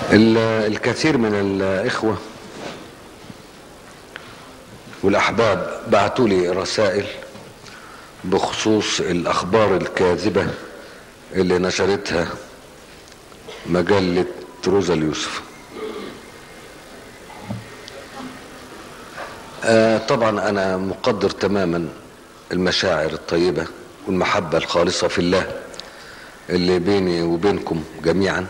ال- الكثير من الإخوة والأحباب بعتوا لي رسائل بخصوص الأخبار الكاذبة اللي نشرتها مجلة روزا اليوسف آه طبعا أنا مقدر تماما المشاعر الطيبة والمحبة الخالصة في الله اللي بيني وبينكم جميعا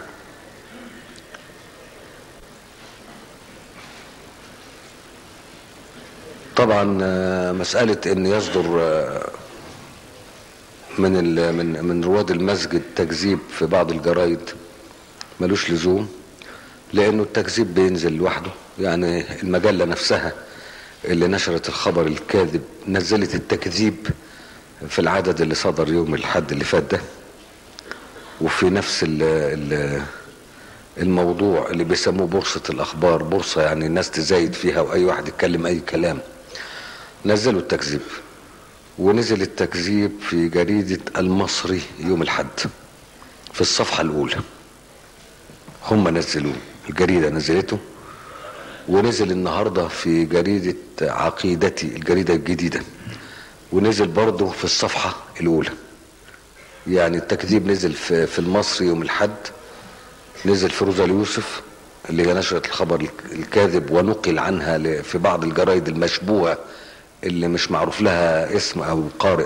طبعا آه، مسألة ان يصدر آه، من ال- من من رواد المسجد تكذيب في بعض الجرايد ملوش لزوم لانه التكذيب بينزل لوحده يعني المجلة نفسها اللي نشرت الخبر الكاذب نزلت التكذيب في العدد اللي صدر يوم الحد اللي فات ده وفي نفس ال ال الموضوع اللي بيسموه بورصة الأخبار بورصة يعني الناس تزايد فيها وأي واحد يتكلم أي كلام نزلوا التكذيب ونزل التكذيب في جريدة المصري يوم الحد في الصفحة الأولى هم نزلوه الجريدة نزلته ونزل النهاردة في جريدة عقيدتي الجريدة الجديدة ونزل برضه في الصفحة الأولى يعني التكذيب نزل في, في المصري يوم الحد نزل في روزا اليوسف اللي هي نشرت الخبر الكاذب ونقل عنها ل- في بعض الجرايد المشبوهة اللي مش معروف لها اسم أو قارئ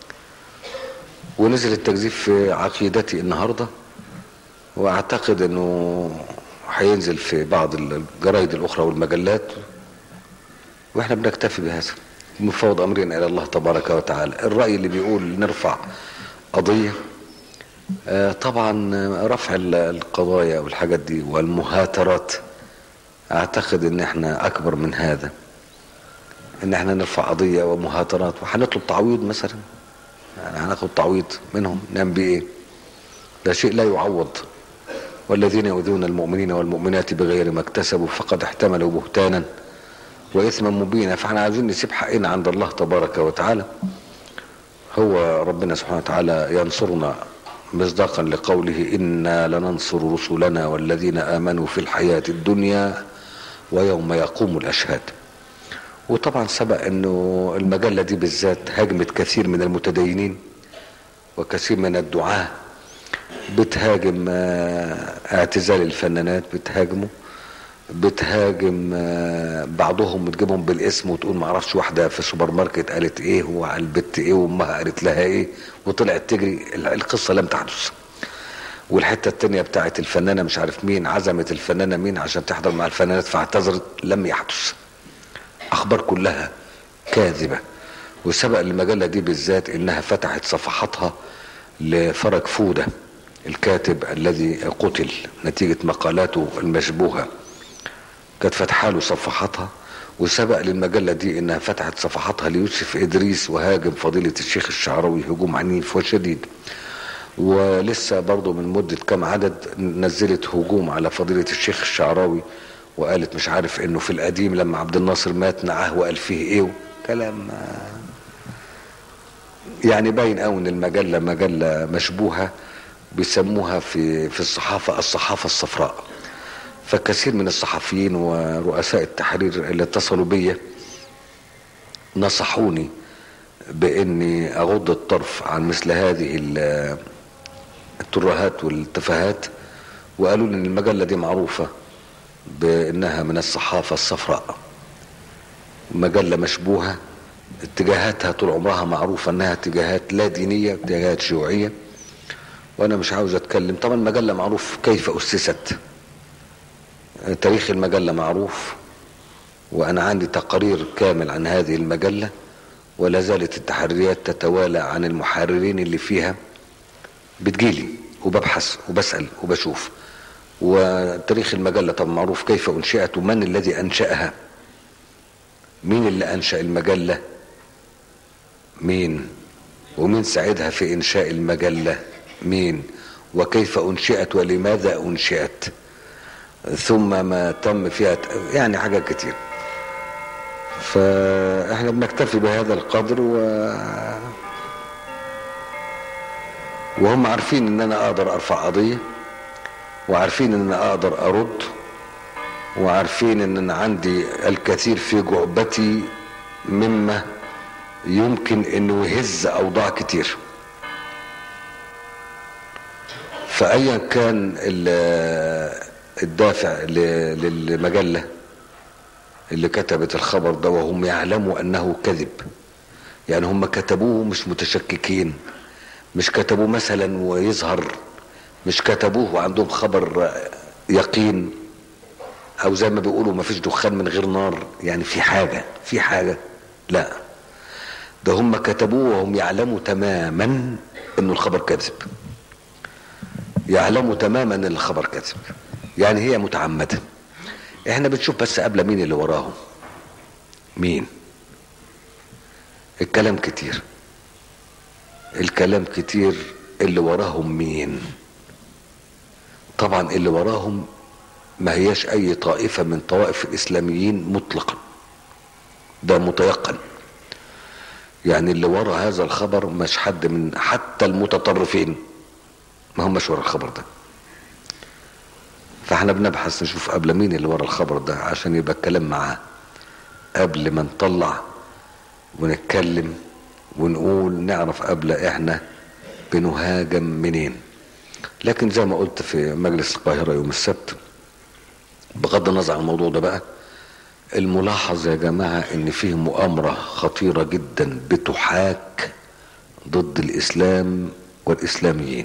ونزل التكذيب في عقيدتي النهارده واعتقد انه هينزل في بعض الجرايد الاخرى والمجلات واحنا بنكتفي بهذا نفوض امرنا الى الله تبارك وتعالى الراي اللي بيقول نرفع قضيه آه، طبعا رفع ال- القضايا والحاجات دي والمهاترات اعتقد ان احنا اكبر من هذا ان احنا نرفع قضيه ومهاترات وهنطلب تعويض مثلا يعني هناخد تعويض منهم نعمل بيه ايه ده شيء لا يعوض والذين يؤذون المؤمنين والمؤمنات بغير ما اكتسبوا فقد احتملوا بهتانا واثما مبينا فاحنا عايزين نسيب حقنا عند الله تبارك وتعالى هو ربنا سبحانه وتعالى ينصرنا مصداقا لقوله انا لننصر رسلنا والذين امنوا في الحياه الدنيا ويوم يقوم الاشهاد وطبعا سبق انه المجله دي بالذات هاجمت كثير من المتدينين وكثير من الدعاه بتهاجم آه، اعتزال الفنانات بتهاجمه بتهاجم آه، بعضهم بتجيبهم بالاسم وتقول ما اعرفش واحده في سوبر ماركت قالت ايه وعلى البت ايه وامها قالت لها ايه وطلعت تجري ال- القصه لم تحدث والحته التانية بتاعت الفنانه مش عارف مين عزمت الفنانه مين عشان تحضر مع الفنانات فاعتذرت لم يحدث اخبار كلها كاذبه وسبق المجله دي بالذات انها فتحت صفحاتها لفرج فوده الكاتب الذي قتل نتيجه مقالاته المشبوهه كانت فاتحه له صفحاتها وسبق للمجله دي انها فتحت صفحاتها ليوسف ادريس وهاجم فضيله الشيخ الشعراوي هجوم عنيف وشديد ولسه برضه من مدة كام عدد نزلت هجوم على فضيلة الشيخ الشعراوي وقالت مش عارف انه في القديم لما عبد الناصر مات نعاه وقال فيه ايه كلام آه، يعني باين قوي ان المجلة مجلة مشبوهة بيسموها في في الصحافة الصحافة الصفراء فكثير من الصحفيين ورؤساء التحرير اللي اتصلوا بيا نصحوني باني اغض الطرف عن مثل هذه ال- الترهات والتفاهات وقالوا لي ان المجله دي معروفه بانها من الصحافه الصفراء مجله مشبوهه اتجاهاتها طول عمرها معروفه انها اتجاهات لا دينيه اتجاهات شيوعيه وانا مش عاوز اتكلم طبعا المجله معروف كيف اسست تاريخ المجله معروف وانا عندي تقرير كامل عن هذه المجله ولا زالت التحريات تتوالى عن المحررين اللي فيها بتجيلي وببحث وبسأل وبشوف وتاريخ المجلة طب معروف كيف أنشئت ومن الذي أنشأها مين اللي أنشأ المجلة مين ومين ساعدها في إنشاء المجلة مين وكيف أنشئت ولماذا أنشئت ثم ما تم فيها يعني حاجات كتير فاحنا بنكتفي بهذا القدر و وهم عارفين ان انا اقدر ارفع قضيه وعارفين ان انا اقدر ارد وعارفين ان انا عندي الكثير في جعبتي مما يمكن انه يهز اوضاع كتير فايا كان الدافع للمجله اللي كتبت الخبر ده وهم يعلموا انه كذب يعني هم كتبوه مش متشككين مش كتبوه مثلا ويظهر مش كتبوه وعندهم خبر يقين او زي ما بيقولوا ما فيش دخان من غير نار يعني في حاجة في حاجة لا ده هم كتبوه وهم يعلموا تماما انه الخبر كذب يعلموا تماما ان الخبر كذب يعني هي متعمدة احنا بنشوف بس قبل مين اللي وراهم مين الكلام كتير الكلام كتير اللي وراهم مين طبعا اللي وراهم ما هياش اي طائفة من طوائف الاسلاميين مطلقا ده متيقن يعني اللي ورا هذا الخبر مش حد من حتى المتطرفين ما همش ورا الخبر ده فاحنا بنبحث نشوف قبل مين اللي ورا الخبر ده عشان يبقى الكلام معاه قبل ما نطلع ونتكلم ونقول نعرف قبل احنا بنهاجم منين لكن زي ما قلت في مجلس القاهرة يوم السبت بغض النظر عن الموضوع ده بقى الملاحظ يا جماعة ان فيه مؤامرة خطيرة جدا بتحاك ضد الاسلام والاسلاميين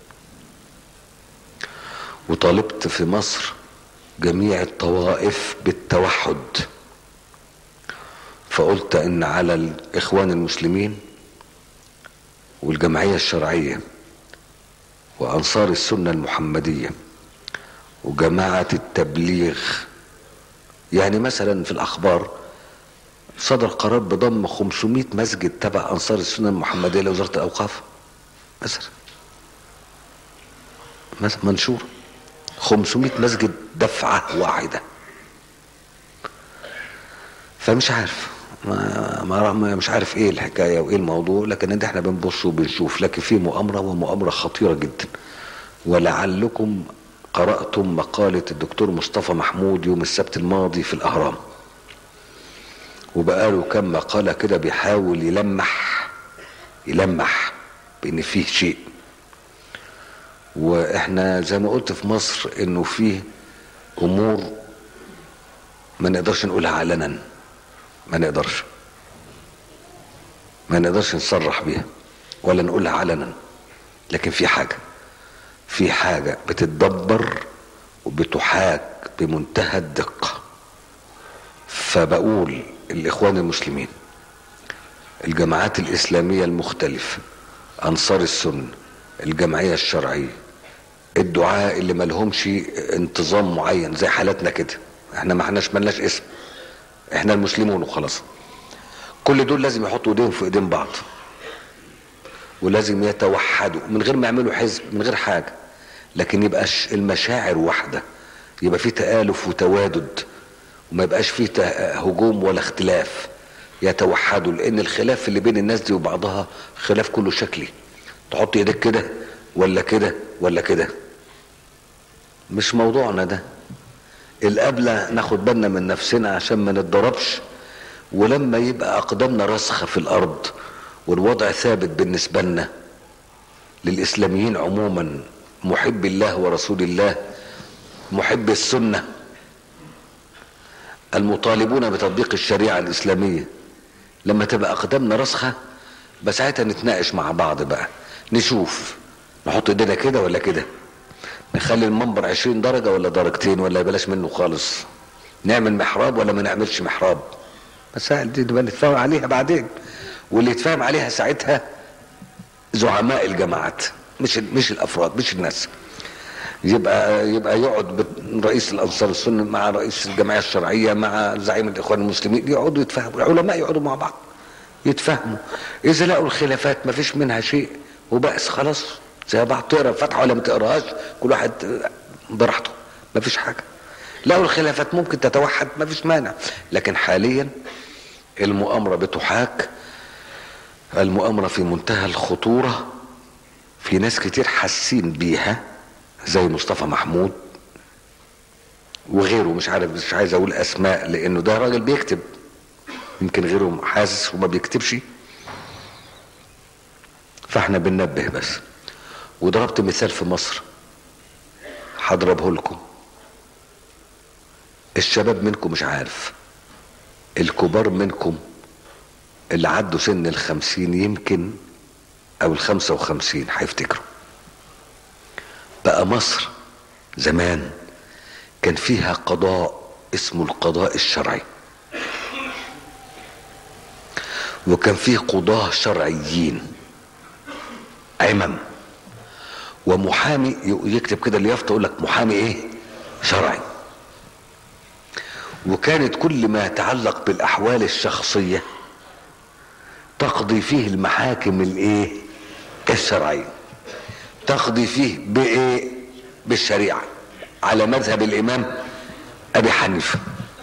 وطالبت في مصر جميع الطوائف بالتوحد فقلت ان على الاخوان المسلمين والجمعية الشرعية وانصار السنة المحمدية وجماعة التبليغ يعني مثلا في الاخبار صدر قرار بضم 500 مسجد تبع انصار السنة المحمدية لوزارة الاوقاف مثلا مثلا منشور 500 مسجد دفعة واحدة فمش عارف ما, ما مش عارف ايه الحكايه وايه الموضوع لكن ده احنا بنبص وبنشوف لكن في مؤامره ومؤامره خطيره جدا ولعلكم قراتم مقاله الدكتور مصطفى محمود يوم السبت الماضي في الاهرام وبقاله كم مقاله كده بيحاول يلمح يلمح بان فيه شيء واحنا زي ما قلت في مصر انه فيه امور ما نقدرش نقولها علنا ما نقدرش ما نقدرش نصرح بيها ولا نقولها علنا لكن في حاجة في حاجة بتتدبر وبتحاك بمنتهى الدقة فبقول الإخوان المسلمين الجماعات الإسلامية المختلفة أنصار السنة الجمعية الشرعية الدعاء اللي ملهمش انتظام معين زي حالتنا كده احنا ما احناش ملناش اسم احنا المسلمون وخلاص كل دول لازم يحطوا ايديهم في ايدين بعض ولازم يتوحدوا من غير ما يعملوا حزب من غير حاجه لكن يبقى المشاعر واحده يبقى في تآلف وتوادد وما يبقاش فيه هجوم ولا اختلاف يتوحدوا لان الخلاف اللي بين الناس دي وبعضها خلاف كله شكلي تحط ايدك كده ولا كده ولا كده مش موضوعنا ده القبلة ناخد بالنا من نفسنا عشان ما نتضربش ولما يبقى أقدامنا راسخة في الأرض والوضع ثابت بالنسبة لنا للإسلاميين عموما محب الله ورسول الله محب السنة المطالبون بتطبيق الشريعة الإسلامية لما تبقى أقدامنا راسخة بس ساعتها نتناقش مع بعض بقى نشوف نحط ايدينا كده ولا كده نخلي المنبر عشرين درجة ولا درجتين ولا بلاش منه خالص نعمل محراب ولا ما نعملش محراب مسائل دي نبقى نتفاهم عليها بعدين واللي يتفاهم عليها ساعتها زعماء الجماعات مش مش الافراد مش الناس يبقى يبقى يقعد رئيس الانصار السنه مع رئيس الجمعيه الشرعيه مع زعيم الاخوان المسلمين يقعدوا يتفاهموا العلماء يقعدوا مع بعض يتفاهموا اذا لقوا الخلافات ما فيش منها شيء وبأس خلاص زي بعض تقرا الفاتحه ولا ما تقراهاش كل واحد براحته ما فيش حاجه لو الخلافات ممكن تتوحد ما فيش مانع لكن حاليا المؤامره بتحاك المؤامره في منتهى الخطوره في ناس كتير حاسين بيها زي مصطفى محمود وغيره مش عارف مش عايز اقول اسماء لانه ده راجل بيكتب يمكن غيره حاسس وما بيكتبش فاحنا بننبه بس وضربت مثال في مصر هضربه لكم الشباب منكم مش عارف الكبار منكم اللي عدوا سن الخمسين يمكن او الخمسة وخمسين هيفتكروا بقى مصر زمان كان فيها قضاء اسمه القضاء الشرعي وكان فيه قضاة شرعيين عمم ومحامي يكتب كده اليافطة يقول لك محامي ايه شرعي وكانت كل ما يتعلق بالاحوال الشخصية تقضي فيه المحاكم الايه الشرعية تقضي فيه بايه بالشريعة على مذهب الامام ابي حنيفة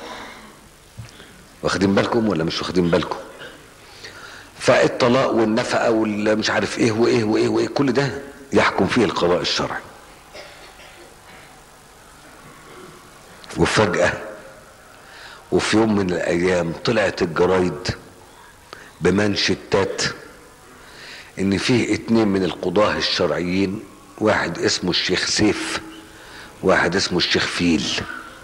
واخدين بالكم ولا مش واخدين بالكم فالطلاق والنفقة والمش عارف ايه وايه وايه وايه كل ده يحكم فيه القضاء الشرعي وفجأة وفي يوم من الايام طلعت الجرايد بمانشتات ان فيه اتنين من القضاة الشرعيين واحد اسمه الشيخ سيف واحد اسمه الشيخ فيل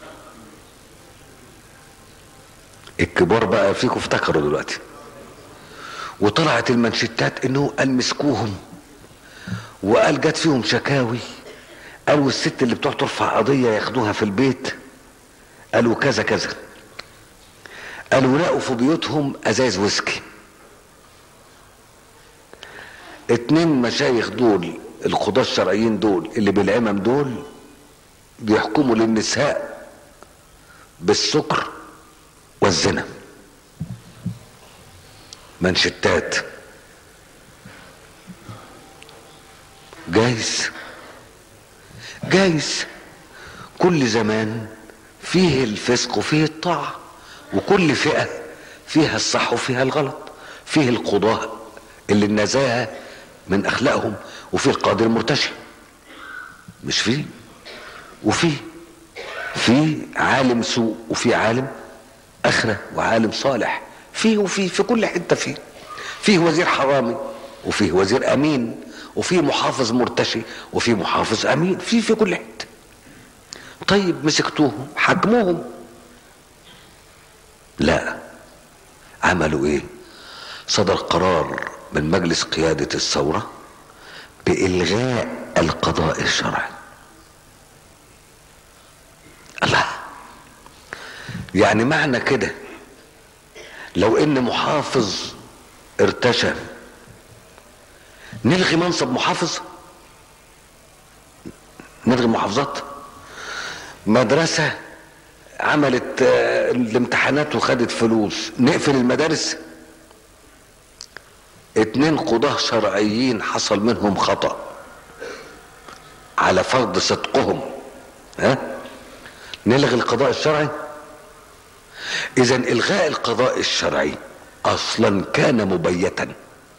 الكبار بقى فيكم افتكروا دلوقتي وطلعت المانشتات انه قال مسكوهم وقال جت فيهم شكاوي قالوا الست اللي بتوع ترفع قضية ياخدوها في البيت قالوا كذا كذا قالوا لقوا في بيوتهم ازايز ويسكي اتنين مشايخ دول القضاة الشرعيين دول اللي بالعمم دول بيحكموا للنساء بالسكر والزنا منشتات جايز جايز كل زمان فيه الفسق وفيه الطاعة وكل فئة فيها الصح وفيها الغلط فيه القضاة اللي النزاهة من أخلاقهم وفيه القاضي المرتشي مش فيه وفيه في عالم سوء وفي عالم اخره وعالم صالح فيه وفي في كل حته فيه فيه وزير حرامي وفيه وزير امين وفيه محافظ مرتشي وفيه محافظ امين في في كل حته طيب مسكتوهم حكموهم لا عملوا ايه صدر قرار من مجلس قيادة الثورة بإلغاء القضاء الشرعي الله يعني معنى كده لو ان محافظ ارتشى نلغي منصب محافظ نلغي محافظات مدرسة عملت الامتحانات وخدت فلوس نقفل المدارس اتنين قضاة شرعيين حصل منهم خطأ على فرض صدقهم ها نلغي القضاء الشرعي اذا الغاء القضاء الشرعي اصلا كان مبيتا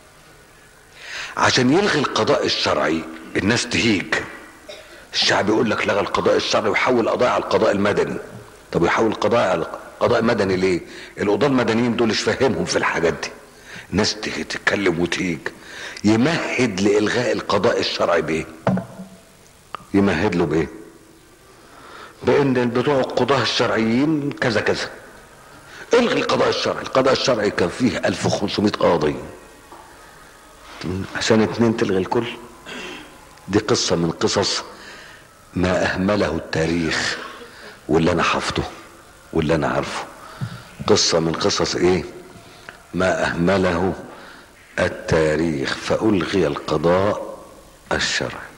عشان يلغي القضاء الشرعي الناس تهيج الشعب يقول لك لغى القضاء الشرعي وحول القضاء على القضاء المدني طب يحول القضاء على القضاء المدني ليه القضاة المدنيين دول مش فاهمهم في الحاجات دي ناس تيجي تتكلم وتهيج يمهد لالغاء القضاء الشرعي بايه يمهد له بايه بان بتوع القضاة الشرعيين كذا كذا الغي القضاء الشرعي القضاء الشرعي كان فيه 1500 قاضي عشان اتنين تلغي الكل دي قصة من قصص ما اهمله التاريخ واللي انا حافظه واللي انا عارفه قصة من قصص ايه ما اهمله التاريخ فالغي القضاء الشرعي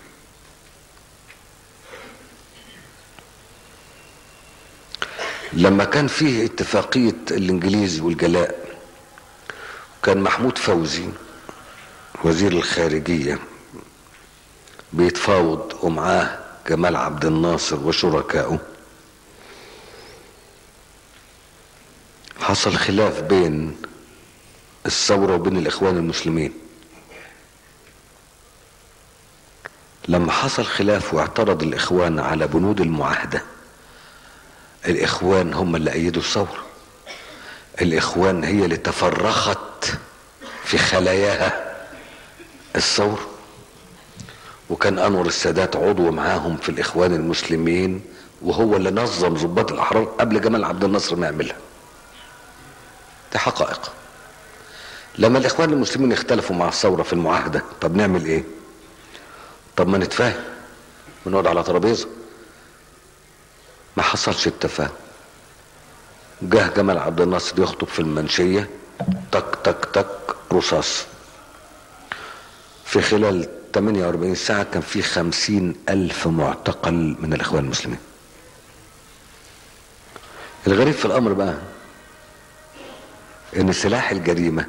لما كان فيه اتفاقية الانجليز والجلاء كان محمود فوزي وزير الخارجية بيتفاوض ومعاه جمال عبد الناصر وشركائه حصل خلاف بين الثورة وبين الإخوان المسلمين لما حصل خلاف واعترض الاخوان على بنود المعاهدة الاخوان هم اللي ايدوا الثورة الاخوان هي اللي تفرخت في خلاياها الثورة وكان انور السادات عضو معاهم في الاخوان المسلمين وهو اللي نظم ضباط الاحرار قبل جمال عبد الناصر ما يعملها دي حقائق لما الاخوان المسلمين اختلفوا مع الثوره في المعاهده طب نعمل ايه طب ما نتفاهم ونقعد على ترابيزه ما حصلش التفاهم جه جمال عبد الناصر يخطب في المنشيه تك تك تك رصاص في خلال 48 ساعة كان في خمسين ألف معتقل من الإخوان المسلمين الغريب في الأمر بقى إن سلاح الجريمة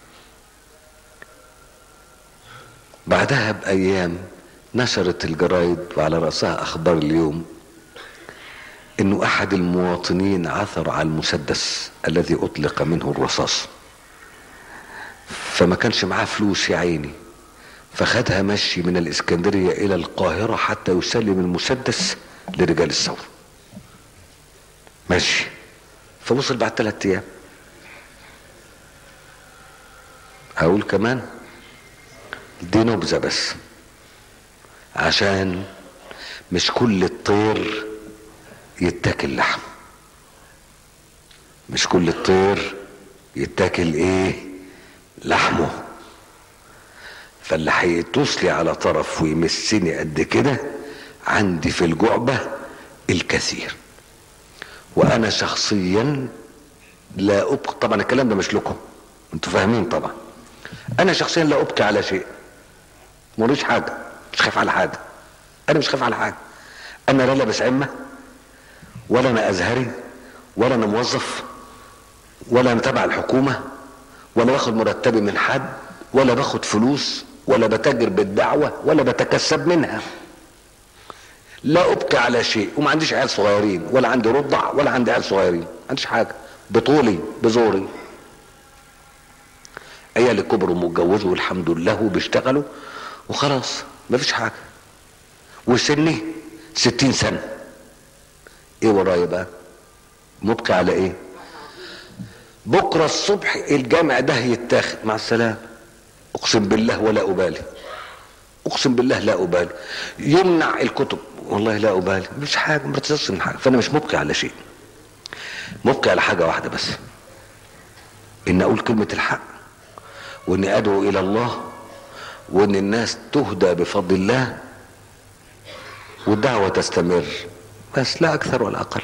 بعدها بأيام نشرت الجرايد وعلى رأسها أخبار اليوم إنه أحد المواطنين عثر على المسدس الذي أطلق منه الرصاص فما كانش معاه فلوس يا عيني فخدها مشي من الإسكندرية إلى القاهرة حتى يسلم المسدس لرجال الثورة ماشي فوصل بعد ثلاثة أيام هقول كمان دي نبذة بس عشان مش كل الطير يتاكل لحم مش كل الطير يتاكل ايه لحمه فاللي هيدوس لي على طرف ويمسني قد كده عندي في الجعبة الكثير وانا شخصيا لا ابقى طبعا الكلام ده مش لكم انتوا فاهمين طبعا انا شخصيا لا ابكي على شيء موريش حاجه مش خايف على حاجه انا مش خايف على حاجه انا لا لابس عمه ولا انا ازهري ولا انا موظف ولا انا تبع الحكومه ولا باخد مرتبي من حد ولا باخد فلوس ولا بتاجر بالدعوه ولا بتكسب منها لا ابكي على شيء وما عنديش عيال صغيرين ولا عندي رضع ولا عندي عيال صغيرين ما عنديش حاجه بطولي بزوري عيالي كبروا ومتجوزوا والحمد لله وبيشتغلوا وخلاص مفيش حاجه وسني ستين سنه ايه ورايا بقى مبكي على ايه بكره الصبح الجامع ده يتاخد مع السلامه اقسم بالله ولا ابالي اقسم بالله لا ابالي يمنع الكتب والله لا ابالي مش حاجه ما بتصيرش من حاجه فانا مش مبكي على شيء مبكي على حاجه واحده بس ان اقول كلمه الحق واني ادعو الى الله وان الناس تهدى بفضل الله والدعوه تستمر بس لا اكثر ولا اقل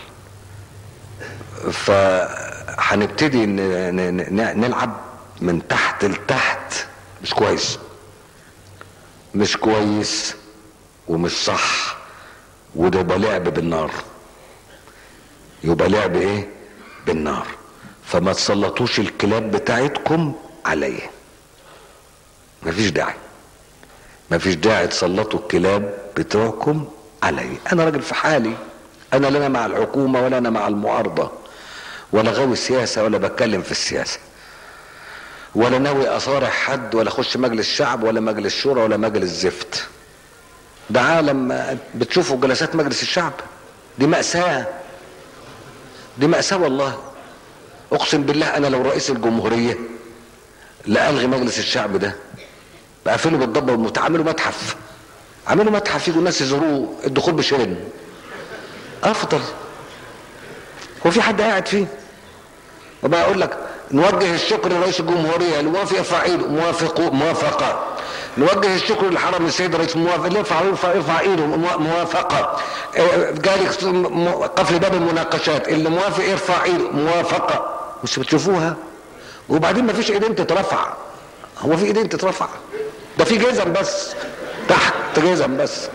فهنبتدي نلعب من تحت لتحت مش كويس مش كويس ومش صح وده يبقى لعب بالنار يبقى لعب ايه بالنار فما تسلطوش الكلاب بتاعتكم عليا مفيش داعي مفيش داعي تسلطوا الكلاب بتوعكم علي انا راجل في حالي انا لا انا مع الحكومه ولا انا مع المعارضه ولا غاوي سياسه ولا بتكلم في السياسه ولا ناوي اصارح حد ولا اخش مجلس شعب ولا مجلس شورى ولا مجلس زفت ده عالم بتشوفوا جلسات مجلس الشعب دي مأساة دي مأساة والله اقسم بالله انا لو رئيس الجمهورية لألغي مجلس الشعب ده بقفله بالضبة والمتعة اعملوا متحف اعملوا متحف يجوا الناس يزوروه الدخول بشرن افضل هو في حد قاعد فيه وبقى اقول لك نوجه الشكر لرئيس الجمهوريه اللي موافق يرفع ايده موافق موافقه نوجه الشكر للحرم السيد رئيس موافق اللي يرفع يرفع يرفع ايده موافقه جاري قفل باب المناقشات اللي موافق يرفع ايده موافقه مش بتشوفوها وبعدين ما فيش ايدين تترفع هو في ايدين تترفع ده في جزم بس تحت جزم بس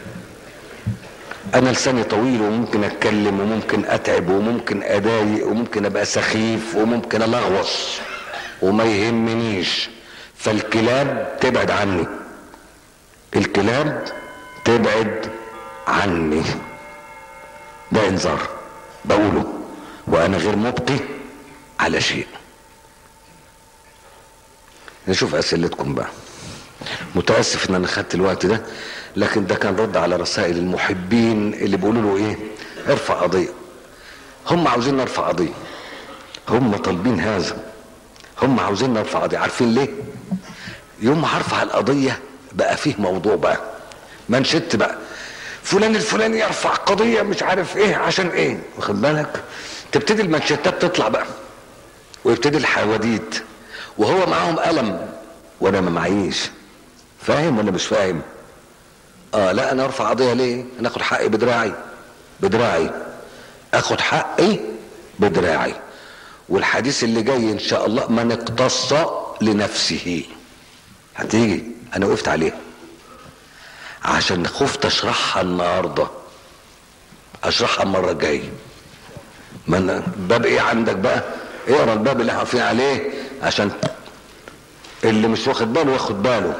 انا لساني طويل وممكن اتكلم وممكن اتعب وممكن اضايق وممكن ابقى سخيف وممكن الغوص وما يهمنيش فالكلاب تبعد عني الكلاب تبعد عني ده انذار بقوله وانا غير مبقي على شيء نشوف اسئلتكم بقى متاسف ان انا خدت الوقت ده لكن ده كان رد على رسائل المحبين اللي بيقولوا له ايه ارفع قضيه هم عاوزين نرفع قضيه هم طالبين هذا هم عاوزين نرفع قضيه عارفين ليه يوم ما هرفع القضيه بقى فيه موضوع بقى منشط بقى فلان الفلاني يرفع قضيه مش عارف ايه عشان ايه واخد بالك تبتدي المنشطات تطلع بقى ويبتدي الحواديت وهو معاهم قلم وانا ما معيش فاهم ولا مش فاهم اه لا انا ارفع قضيه ليه انا اخد حقي بدراعي بدراعي اخد حقي بدراعي والحديث اللي جاي ان شاء الله من اقتص لنفسه هتيجي انا وقفت عليها عشان خفت اشرحها النهارده اشرحها المره الجايه من باب ايه عندك بقى اقرا الباب اللي احنا واقفين عليه عشان اللي مش واخد باله ياخد باله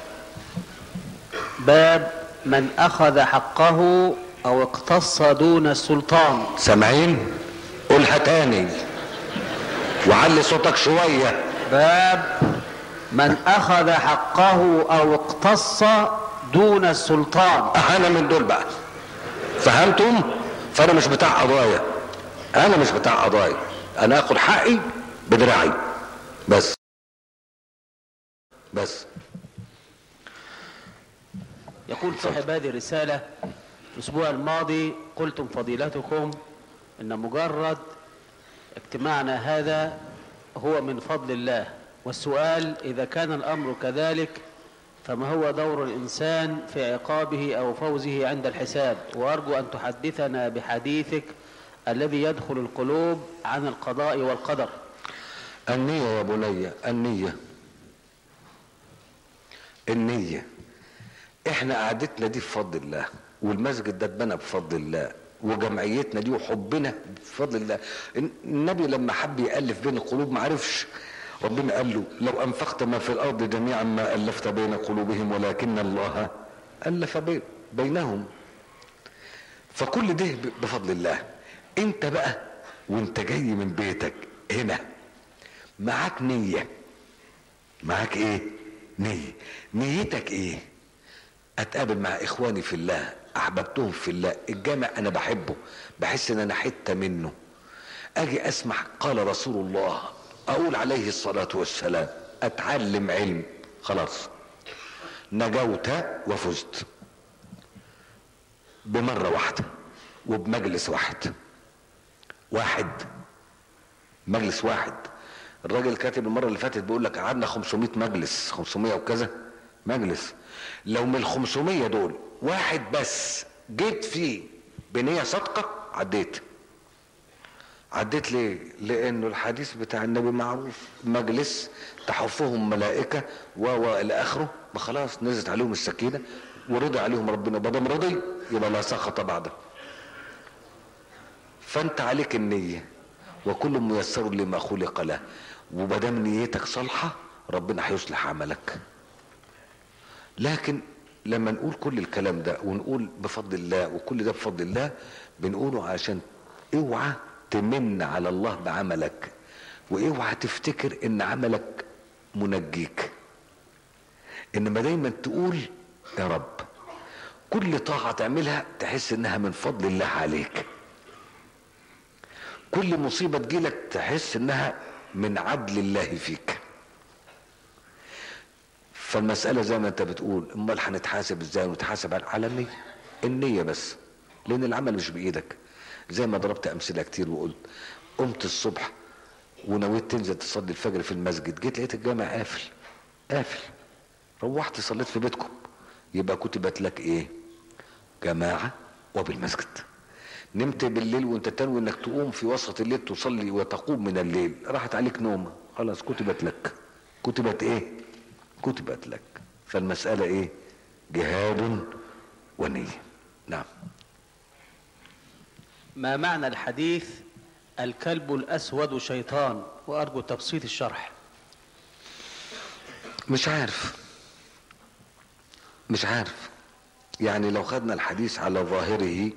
باب من أخذ حقه أو اقتص دون السلطان سامعين قولها تاني وعلي صوتك شويه باب من أخذ حقه أو اقتص دون السلطان انا من دول بقى فهمتم فانا مش بتاع قضايا انا مش بتاع قضايا انا اخد حقي بدراعي بس بس يقول صاحب هذه الرسالة الأسبوع الماضي قلتم فضيلتكم أن مجرد اجتماعنا هذا هو من فضل الله والسؤال إذا كان الأمر كذلك فما هو دور الإنسان في عقابه أو فوزه عند الحساب وأرجو أن تحدثنا بحديثك الذي يدخل القلوب عن القضاء والقدر النية يا بني النية النية احنا قعدتنا دي بفضل الله والمسجد ده اتبنى بفضل الله وجمعيتنا دي وحبنا بفضل الله النبي لما حب يألف بين القلوب ما عرفش ربنا قال له لو انفقت ما في الارض جميعا ما الفت بين قلوبهم ولكن الله الف بين بينهم فكل ده بفضل الله انت بقى وانت جاي من بيتك هنا معاك نية معاك ايه نية نيتك ايه اتقابل مع اخواني في الله احببتهم في الله الجامع انا بحبه بحس ان انا حتة منه اجي اسمع قال رسول الله اقول عليه الصلاة والسلام اتعلم علم خلاص نجوت وفزت بمرة واحدة وبمجلس واحد واحد مجلس واحد الراجل كاتب المرة اللي فاتت بيقول لك قعدنا 500 مجلس 500 وكذا مجلس لو من ال 500 دول واحد بس جيت فيه بنية صادقة عديت عديت ليه لانه الحديث بتاع النبي معروف مجلس تحفهم ملائكة و الى اخره ما خلاص نزلت عليهم السكينة ورضي عليهم ربنا بدل رضي يبقى لا سخط بعده فانت عليك النية وكل ميسر لما خلق له ومادام نيتك صالحة ربنا هيصلح عملك لكن لما نقول كل الكلام ده ونقول بفضل الله وكل ده بفضل الله بنقوله عشان اوعى تمن على الله بعملك واوعى تفتكر ان عملك منجيك انما دايما تقول يا رب كل طاعة تعملها تحس انها من فضل الله عليك كل مصيبة تجيلك تحس انها من عدل الله فيك فالمسألة زي ما انت بتقول امال هنتحاسب ازاي ونتحاسب على النية النية بس لان العمل مش بايدك زي ما ضربت امثلة كتير وقلت قمت الصبح ونويت تنزل تصلي الفجر في المسجد جيت لقيت الجامع قافل قافل روحت صليت في بيتكم يبقى كتبت لك ايه جماعة وبالمسجد نمت بالليل وانت تنوي انك تقوم في وسط الليل تصلي وتقوم من الليل راحت عليك نومة خلاص كتبت لك كتبت ايه كتبت لك فالمسألة ايه جهاد ونية نعم ما معنى الحديث الكلب الأسود شيطان وأرجو تبسيط الشرح مش عارف مش عارف يعني لو خدنا الحديث على ظاهره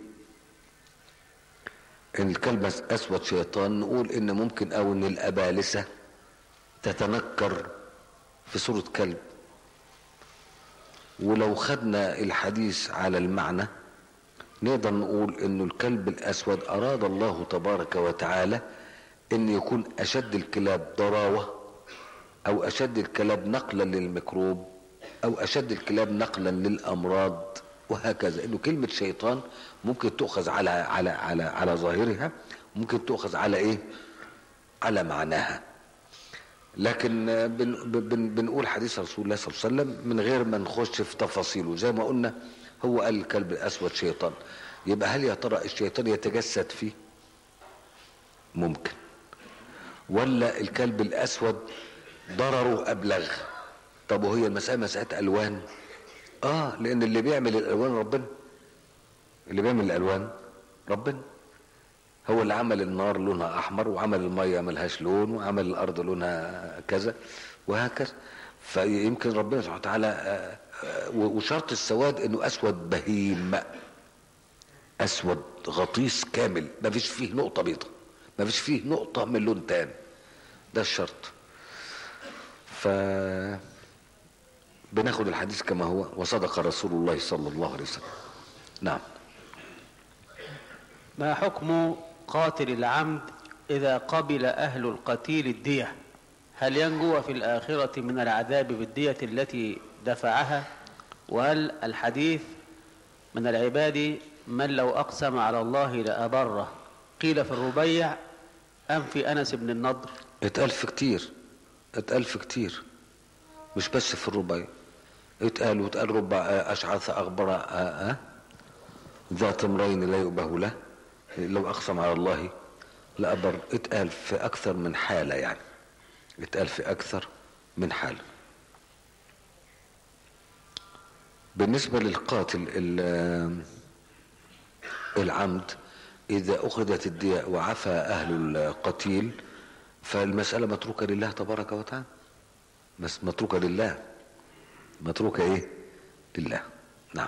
ان الكلب اسود شيطان نقول ان ممكن او ان الابالسه تتنكر في صوره كلب ولو خدنا الحديث على المعنى نقدر نقول انه الكلب الاسود اراد الله تبارك وتعالى ان يكون اشد الكلاب ضراوة او اشد الكلاب نقلا للميكروب او اشد الكلاب نقلا للامراض وهكذا انه كلمة شيطان ممكن تؤخذ على على على على ظاهرها ممكن تؤخذ على ايه على معناها لكن بن بن بنقول حديث رسول الله صلى الله عليه وسلم من غير ما نخش في تفاصيله زي ما قلنا هو قال الكلب الاسود شيطان يبقى هل يا ترى الشيطان يتجسد فيه ممكن ولا الكلب الاسود ضرره ابلغ طب وهي المساله مساله الوان اه لان اللي بيعمل الالوان ربنا اللي بيعمل الالوان ربنا هو اللي عمل النار لونها احمر وعمل الميه ملهاش لون وعمل الارض لونها كذا وهكذا فيمكن ربنا سبحانه وتعالى وشرط السواد انه اسود بهيم اسود غطيس كامل ما فيش فيه نقطه بيضة ما فيش فيه نقطه من لون تاني ده الشرط ف بناخد الحديث كما هو وصدق رسول الله صلى الله عليه وسلم نعم ما حكم قاتل العمد إذا قبل أهل القتيل الدية هل ينجو في الآخرة من العذاب بالدية التي دفعها وهل الحديث من العباد من لو أقسم على الله لأبره قيل في الربيع أم في أنس بن النضر اتقال في كتير اتقال في كتير مش بس في الربيع اتقال واتقال ربع أشعث أغبر آآ ذات امرين لا يؤبه له لو أقسم على الله لأبر اتقال في أكثر من حالة يعني اتقال في أكثر من حالة بالنسبة للقاتل العمد إذا أخذت الدية وعفى أهل القتيل فالمسألة متروكة لله تبارك وتعالى بس متروكة لله متروكة إيه لله نعم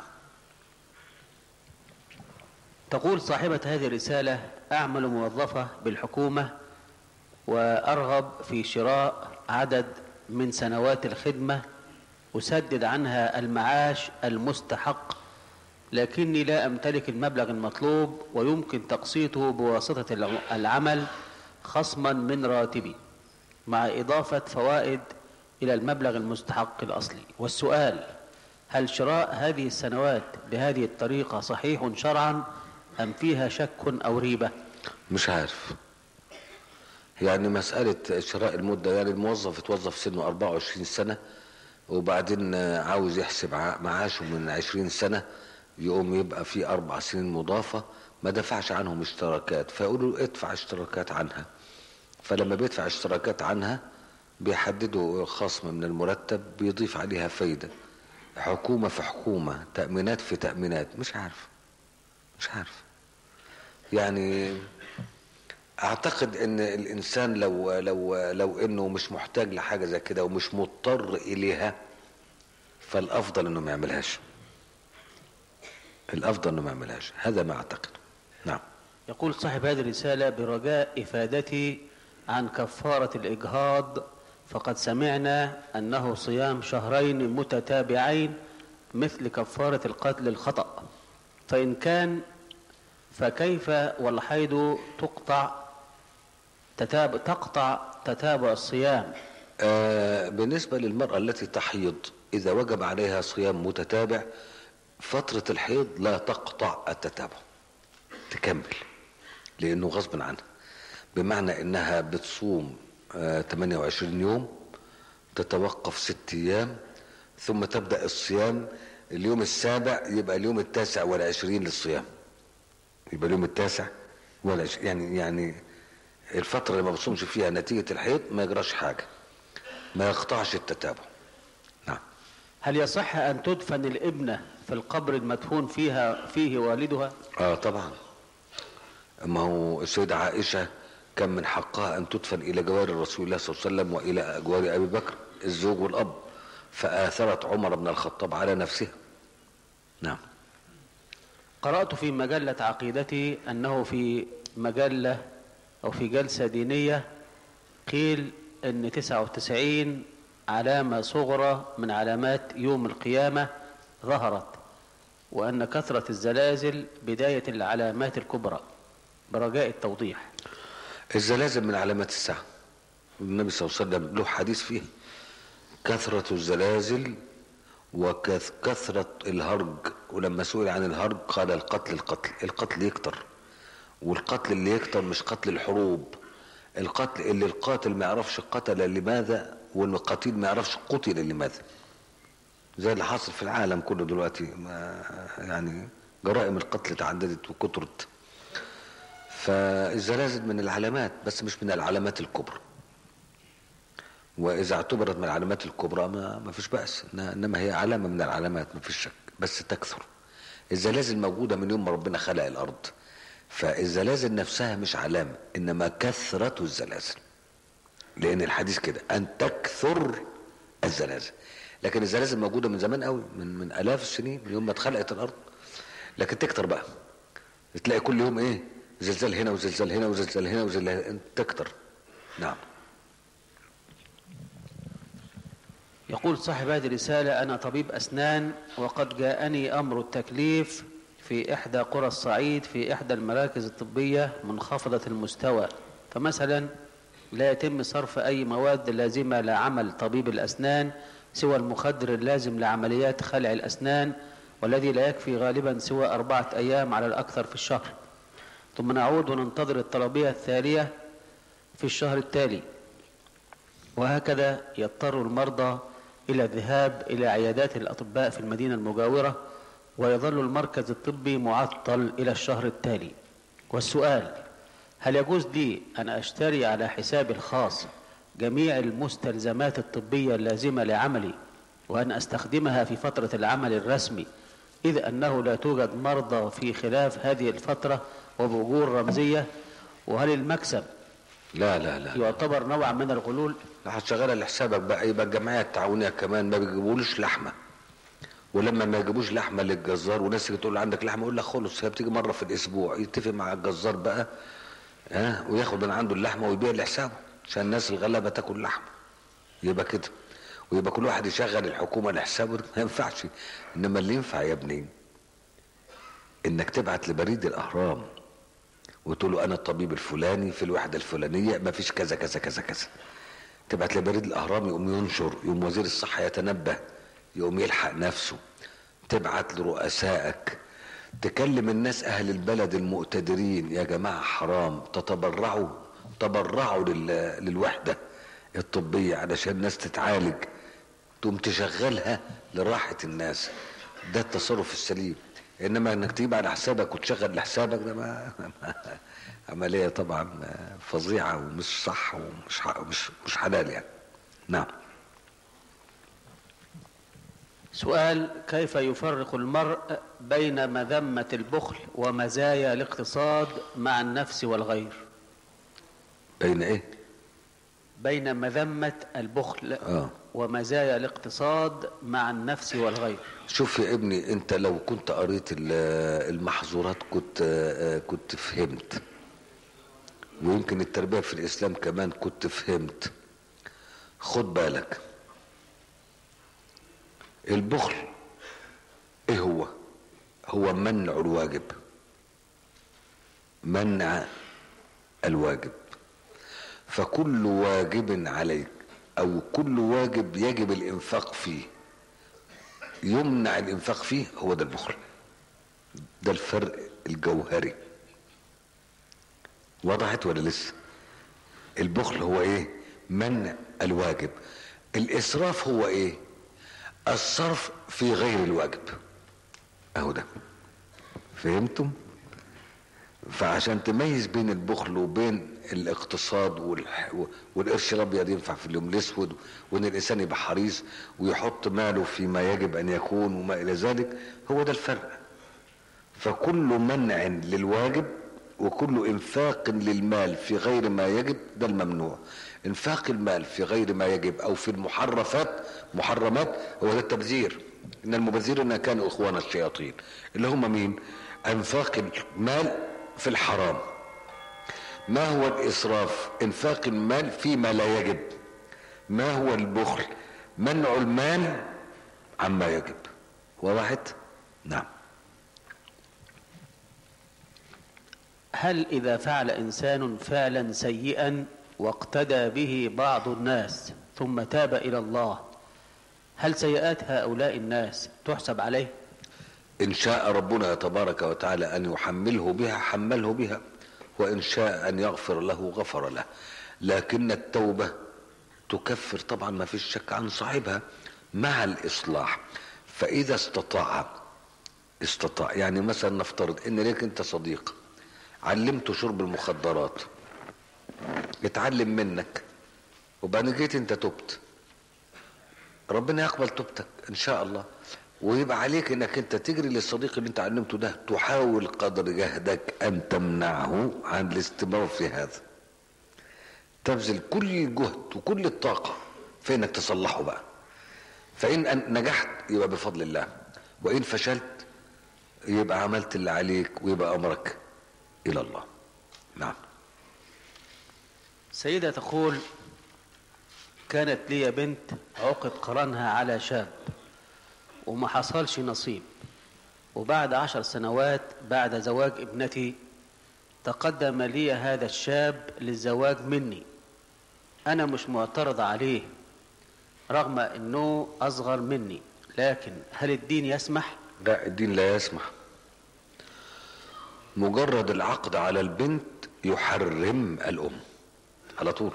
تقول صاحبة هذه الرسالة أعمل موظفة بالحكومة وأرغب في شراء عدد من سنوات الخدمة أسدد عنها المعاش المستحق لكني لا أمتلك المبلغ المطلوب ويمكن تقسيطه بواسطة العمل خصما من راتبي مع إضافة فوائد إلى المبلغ المستحق الأصلي والسؤال هل شراء هذه السنوات بهذه الطريقة صحيح شرعا أم فيها شك أو ريبة مش عارف يعني مسألة شراء المدة يعني الموظف يتوظف سنه 24 سنة وبعدين عاوز يحسب معاشه من 20 سنة يقوم يبقى في أربع سنين مضافة ما دفعش عنهم اشتراكات فيقولوا ادفع اشتراكات عنها فلما بيدفع اشتراكات عنها بيحددوا خصم من المرتب بيضيف عليها فايدة حكومة في حكومة تأمينات في تأمينات مش عارف مش عارف يعني اعتقد ان الانسان لو لو لو انه مش محتاج لحاجه زي كده ومش مضطر اليها فالافضل انه ما يعملهاش الافضل انه ما يعملهاش هذا ما اعتقد نعم يقول صاحب هذه الرسالة برجاء إفادتي عن كفارة الإجهاض فقد سمعنا أنه صيام شهرين متتابعين مثل كفارة القتل الخطأ فإن كان فكيف والحيض تقطع تتابع تقطع تتابع الصيام آه بالنسبة للمرأة التي تحيض إذا وجب عليها صيام متتابع فترة الحيض لا تقطع التتابع تكمل لأنه غصب عنها بمعنى إنها بتصوم آه 28 يوم تتوقف ست أيام ثم تبدأ الصيام اليوم السابع يبقى اليوم التاسع والعشرين للصيام يبقى اليوم التاسع والعشرين يعني يعني الفترة اللي ما بتصومش فيها نتيجة الحيض ما يجراش حاجة ما يقطعش التتابع نعم هل يصح أن تدفن الابنة في القبر المدفون فيها فيه والدها اه طبعا ما هو السيدة عائشة كان من حقها أن تدفن إلى جوار رسول الله صلى الله عليه وسلم وإلى جوار أبي بكر الزوج والأب فآثرت عمر بن الخطاب على نفسها نعم قرأت في مجلة عقيدتي أنه في مجلة أو في جلسة دينية قيل أن 99 علامة صغرى من علامات يوم القيامة ظهرت وأن كثرة الزلازل بداية العلامات الكبرى برجاء التوضيح الزلازل من علامات الساعة النبي صلى الله عليه وسلم له حديث فيه كثرة الزلازل وكثرة الهرج ولما سئل عن الهرج قال القتل القتل القتل يكتر والقتل اللي يكتر مش قتل الحروب القتل اللي القاتل ما يعرفش قتل لماذا والقتيل ما يعرفش قتل لماذا زي اللي حاصل في العالم كله دلوقتي ما يعني جرائم القتل تعددت وكترت فالزلازل من العلامات بس مش من العلامات الكبرى واذا اعتبرت من العلامات الكبرى ما, ما فيش بأس انما هي علامة من العلامات ما فيش شك بس تكثر الزلازل موجودة من يوم ما ربنا خلق الارض فالزلازل نفسها مش علامة انما كثرة الزلازل لان الحديث كده ان تكثر الزلازل لكن الزلازل موجودة من زمان قوي من من الاف السنين من يوم ما اتخلقت الارض لكن تكتر بقى تلاقي كل يوم ايه زلزال هنا وزلزال هنا وزلزال هنا وزلزال هنا تكتر نعم يقول صاحب هذه الرسالة أنا طبيب أسنان وقد جاءني أمر التكليف في إحدى قرى الصعيد في إحدى المراكز الطبية منخفضة المستوى فمثلا لا يتم صرف أي مواد لازمة لعمل طبيب الأسنان سوى المخدر اللازم لعمليات خلع الأسنان والذي لا يكفي غالبا سوى أربعة أيام على الأكثر في الشهر ثم نعود وننتظر الطلبية الثانية في الشهر التالي وهكذا يضطر المرضى إلى الذهاب إلى عيادات الأطباء في المدينة المجاورة ويظل المركز الطبي معطل إلى الشهر التالي والسؤال هل يجوز لي أن أشتري على حسابي الخاص جميع المستلزمات الطبية اللازمة لعملي وأن أستخدمها في فترة العمل الرسمي إذ أنه لا توجد مرضى في خلاف هذه الفترة وبأجور رمزية وهل المكسب لا لا لا يعتبر نوع من الغلول لا هتشغلها لحسابك بقى يبقى الجمعيه التعاونيه كمان ما بيجيبولوش لحمه ولما ما يجيبوش لحمه للجزار وناس تيجي تقول له عندك لحمه يقول لك خلص هي بتيجي مره في الاسبوع يتفق مع الجزار بقى ها وياخد من عنده اللحمه ويبيع لحسابه عشان الناس الغلابه تاكل لحمه يبقى كده ويبقى كل واحد يشغل الحكومه لحسابه ما ينفعش انما اللي ينفع يا ابني انك تبعت لبريد الاهرام وتقول له انا الطبيب الفلاني في الوحده الفلانيه ما فيش كذا كذا كذا كذا تبعت لبريد الاهرام يقوم ينشر يقوم وزير الصحه يتنبه يقوم يلحق نفسه تبعت لرؤسائك تكلم الناس اهل البلد المقتدرين يا جماعه حرام تتبرعوا تبرعوا لل... للوحده الطبيه علشان الناس تتعالج تقوم تشغلها لراحه الناس ده التصرف السليم انما انك تجيب على حسابك وتشغل لحسابك ده ما, ما عمليه طبعا فظيعه ومش صح ومش مش مش حلال يعني نعم سؤال كيف يفرق المرء بين مذمة البخل ومزايا الاقتصاد مع النفس والغير بين ايه بين مذمة البخل اه ومزايا الاقتصاد مع النفس والغير شوف يا ابني انت لو كنت قريت المحظورات كنت كنت فهمت ويمكن التربية في الاسلام كمان كنت فهمت خد بالك البخل ايه هو هو منع الواجب منع الواجب فكل واجب عليك او كل واجب يجب الانفاق فيه يمنع الانفاق فيه هو ده البخل ده الفرق الجوهري وضحت ولا لسه البخل هو ايه منع الواجب الاسراف هو ايه الصرف في غير الواجب اهو ده فهمتم فعشان تميز بين البخل وبين الاقتصاد والح... والقرش الابيض ينفع في اليوم الاسود وان الانسان يبقى حريص ويحط ماله فيما يجب ان يكون وما الى ذلك هو ده الفرق فكل منع للواجب وكل انفاق للمال في غير ما يجب ده الممنوع انفاق المال في غير ما يجب او في المحرفات محرمات هو ده التبذير ان المبذرين كانوا اخوان الشياطين اللي هم مين انفاق المال في الحرام ما هو الاسراف انفاق المال فيما لا يجب ما هو البخل منع المال عما يجب وواحد نعم هل إذا فعل إنسان فعلا سيئا واقتدى به بعض الناس ثم تاب إلى الله هل سيئات هؤلاء الناس تحسب عليه إن شاء ربنا تبارك وتعالى أن يحمله بها حمله بها وإن شاء أن يغفر له غفر له لكن التوبة تكفر طبعا ما فيش شك عن صاحبها مع الإصلاح فإذا استطاع استطاع يعني مثلا نفترض إن ليك أنت صديق علمته شرب المخدرات اتعلم منك وبعدين جيت انت تبت ربنا يقبل توبتك ان شاء الله ويبقى عليك انك انت تجري للصديق اللي انت علمته ده تحاول قدر جهدك ان تمنعه عن الاستمرار في هذا تبذل كل الجهد وكل الطاقة في انك تصلحه بقى فان أن- نجحت يبقى بفضل الله وان فشلت يبقى عملت اللي عليك ويبقى امرك الى الله نعم سيدة تقول كانت لي بنت عقد قرانها على شاب وما حصلش نصيب وبعد عشر سنوات بعد زواج ابنتي تقدم لي هذا الشاب للزواج مني أنا مش معترض عليه رغم أنه أصغر مني لكن هل الدين يسمح؟ لا الدين لا يسمح مجرد العقد على البنت يحرم الأم على طول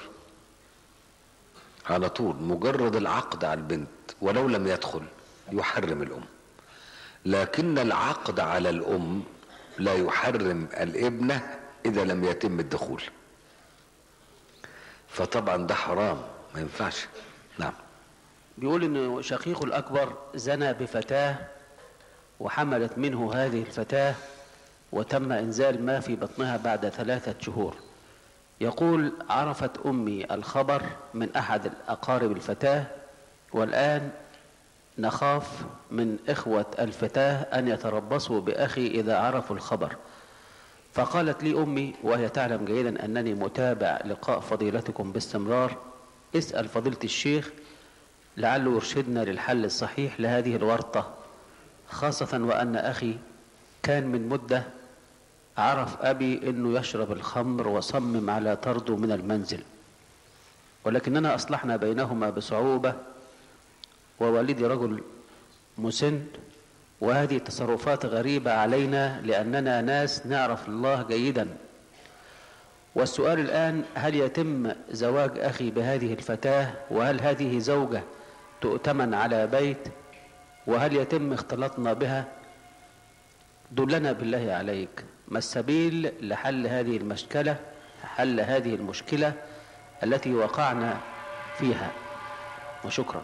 على طول مجرد العقد على البنت ولو لم يدخل يحرم الأم لكن العقد على الأم لا يحرم الابنة إذا لم يتم الدخول فطبعا ده حرام ما ينفعش نعم بيقول ان شقيقه الاكبر زنى بفتاه وحملت منه هذه الفتاه وتم انزال ما في بطنها بعد ثلاثه شهور يقول عرفت امي الخبر من احد الاقارب الفتاه والان نخاف من اخوه الفتاه ان يتربصوا باخي اذا عرفوا الخبر فقالت لي امي وهي تعلم جيدا انني متابع لقاء فضيلتكم باستمرار اسال فضيله الشيخ لعله يرشدنا للحل الصحيح لهذه الورطة خاصة وأن أخي كان من مدة عرف أبي أنه يشرب الخمر وصمم على طرده من المنزل ولكننا أصلحنا بينهما بصعوبة ووالدي رجل مسن وهذه تصرفات غريبة علينا لأننا ناس نعرف الله جيدا والسؤال الآن هل يتم زواج أخي بهذه الفتاة وهل هذه زوجة تؤتمن على بيت وهل يتم اختلاطنا بها دلنا بالله عليك ما السبيل لحل هذه المشكلة حل هذه المشكلة التي وقعنا فيها وشكرا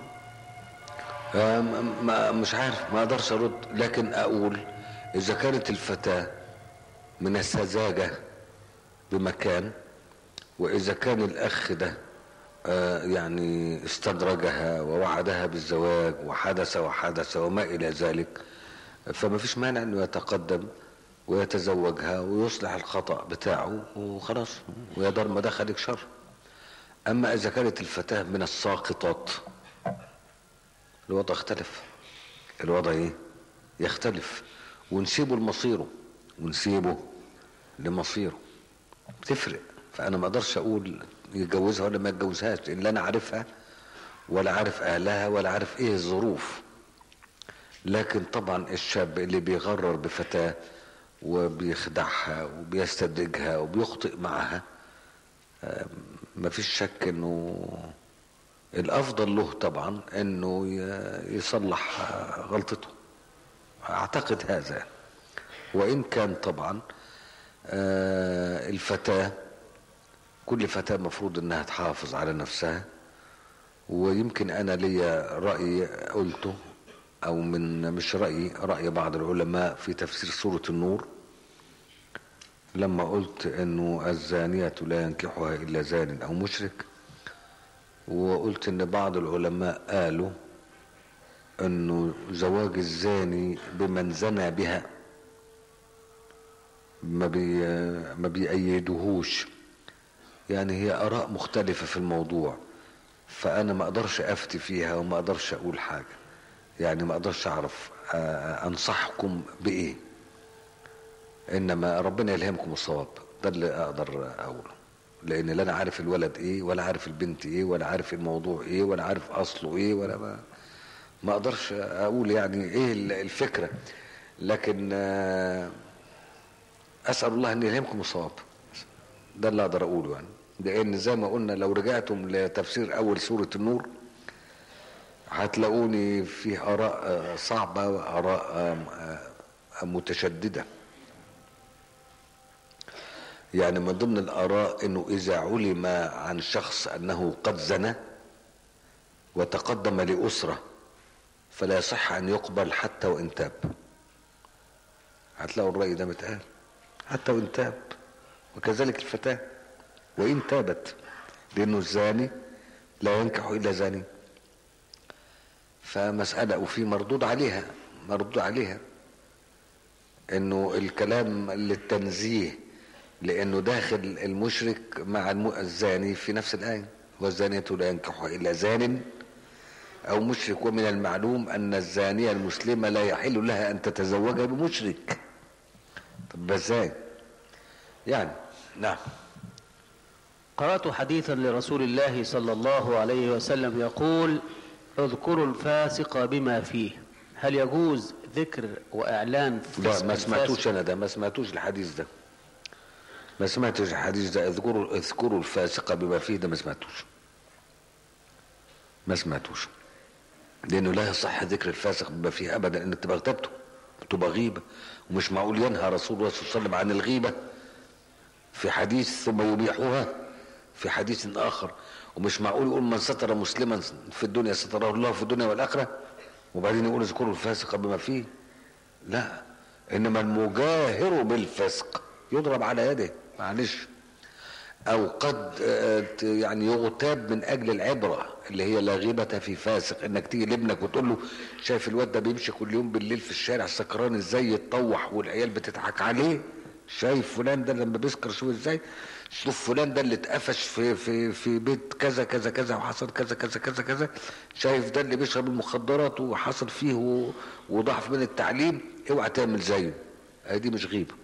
آه، م- ما مش عارف ما اقدرش ارد لكن اقول اذا كانت الفتاة من السذاجة بمكان واذا كان الاخ ده آه، يعني استدرجها ووعدها بالزواج وحدث وحدث وما الى ذلك فما فيش مانع انه يتقدم ويتزوجها ويصلح الخطأ بتاعه وخلاص ويا دار ما دخلك شر اما اذا كانت الفتاة من الساقطات الوضع اختلف الوضع ايه يختلف ونسيبه لمصيره ونسيبه لمصيره تفرق فانا ما اقدرش اقول يتجوزها ولا ما يتجوزهاش لان لا انا عارفها ولا عارف اهلها ولا عارف ايه الظروف لكن طبعا الشاب اللي بيغرر بفتاة وبيخدعها وبيستدرجها وبيخطئ معها آم، مفيش شك انه الافضل له طبعا انه ي- يصلح آه، غلطته اعتقد هذا وان كان طبعا آه، الفتاة كل فتاة مفروض انها تحافظ على نفسها ويمكن انا ليا رأي قلته او من مش رأيي رأي بعض العلماء في تفسير سورة النور لما قلت انه الزانية لا ينكحها الا زان او مشرك وقلت ان بعض العلماء قالوا انه زواج الزاني بمن زنى بها ما بي ما بيأيدوهوش يعني هي اراء مختلفة في الموضوع فانا ما اقدرش افتي فيها وما اقدرش اقول حاجة يعني ما اقدرش اعرف آه، انصحكم بايه انما ربنا يلهمكم الصواب ده اللي اقدر اقوله لان لا انا عارف الولد ايه ولا عارف البنت ايه ولا عارف الموضوع ايه ولا عارف اصله ايه ولا ما ما اقدرش اقول يعني ايه الفكره لكن آه، اسال الله ان يلهمكم الصواب ده اللي اقدر اقوله يعني لان زي ما قلنا لو رجعتم لتفسير اول سوره النور هتلاقوني في اراء آه، صعبه واراء آه، آه، متشدده يعني من ضمن الاراء انه اذا علم عن شخص انه قد زنى وتقدم لاسره فلا يصح ان يقبل حتى وان تاب هتلاقوا الراي ده متقال حتى وان تاب وكذلك الفتاه وان تابت لانه الزاني لا ينكح الا زاني فمساله وفي مردود عليها مردود عليها انه الكلام للتنزيه لانه داخل المشرك مع الم- الزاني في نفس الايه والزانيه لا ينكح الا زان او مشرك ومن المعلوم ان الزانيه المسلمه لا يحل لها ان تتزوج بمشرك طب ازاي يعني نعم قرأت حديثا لرسول الله صلى الله عليه وسلم يقول اذكروا الفاسق بما فيه هل يجوز ذكر وإعلان لا فسق ما سمعتوش الفاسق؟ انا ده ما سمعتوش الحديث ده ما سمعتش الحديث ده اذكروا اذكروا الفاسق بما فيه ده ما سمعتوش ما سمعتوش لانه لا يصح ذكر الفاسق بما فيه ابدا انك تبقى اغتبته تبقى غيبه ومش معقول ينهى رسول الله صلى الله عليه وسلم عن الغيبه في حديث ثم يبيحها في حديث اخر ومش معقول يقول من ستر مسلما في الدنيا ستره الله في الدنيا والاخره وبعدين يقول اذكروا الفاسق بما فيه لا انما المجاهر بالفسق يضرب على يده معلش او قد آه، ت- يعني يغتاب من اجل العبره اللي هي لا غيبه في فاسق انك تيجي لابنك وتقول له شايف الواد ده بيمشي كل يوم بالليل في الشارع سكران ازاي يتطوح والعيال بتضحك عليه شايف فلان ده لما بيسكر شوف ازاي شوف فلان ده اللي اتقفش في في في بيت كذا كذا كذا وحصل كذا كذا كذا كذا شايف ده اللي بيشرب المخدرات وحصل فيه و- وضعف من التعليم اوعى تعمل زيه هي دي مش غيبه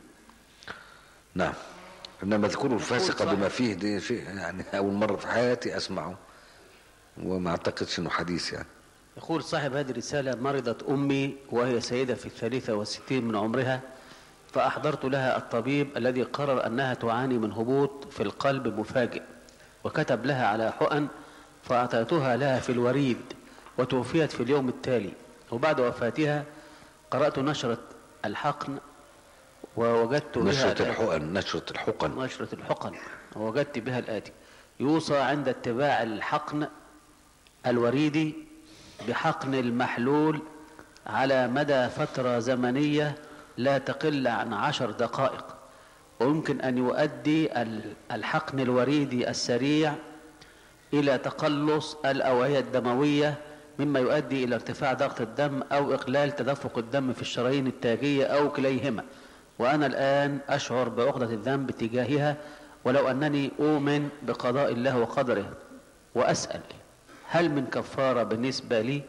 نعم انما اذكروا الفاسق صح. بما فيه دي شيء يعني اول مره في حياتي اسمعه وما اعتقدش انه حديث يعني يقول صاحب هذه الرسالة مرضت أمي وهي سيدة في الثالثة والستين من عمرها فأحضرت لها الطبيب الذي قرر أنها تعاني من هبوط في القلب مفاجئ وكتب لها على حقن فأعطيتها لها في الوريد وتوفيت في اليوم التالي وبعد وفاتها قرأت نشرة الحقن ووجدت بها نشرة الآتي. الحقن نشرة الحقن نشرة الحقن ووجدت بها الآتي يوصى عند اتباع الحقن الوريدي بحقن المحلول على مدى فترة زمنية لا تقل عن عشر دقائق ويمكن أن يؤدي ال- الحقن الوريدي السريع إلى تقلص الأوعية الدموية مما يؤدي إلى ارتفاع ضغط الدم أو إقلال تدفق الدم في الشرايين التاجية أو كليهما وأنا الآن أشعر بعقدة الذنب تجاهها ولو أنني أؤمن بقضاء الله وقدره وأسأل هل من كفارة بالنسبة لي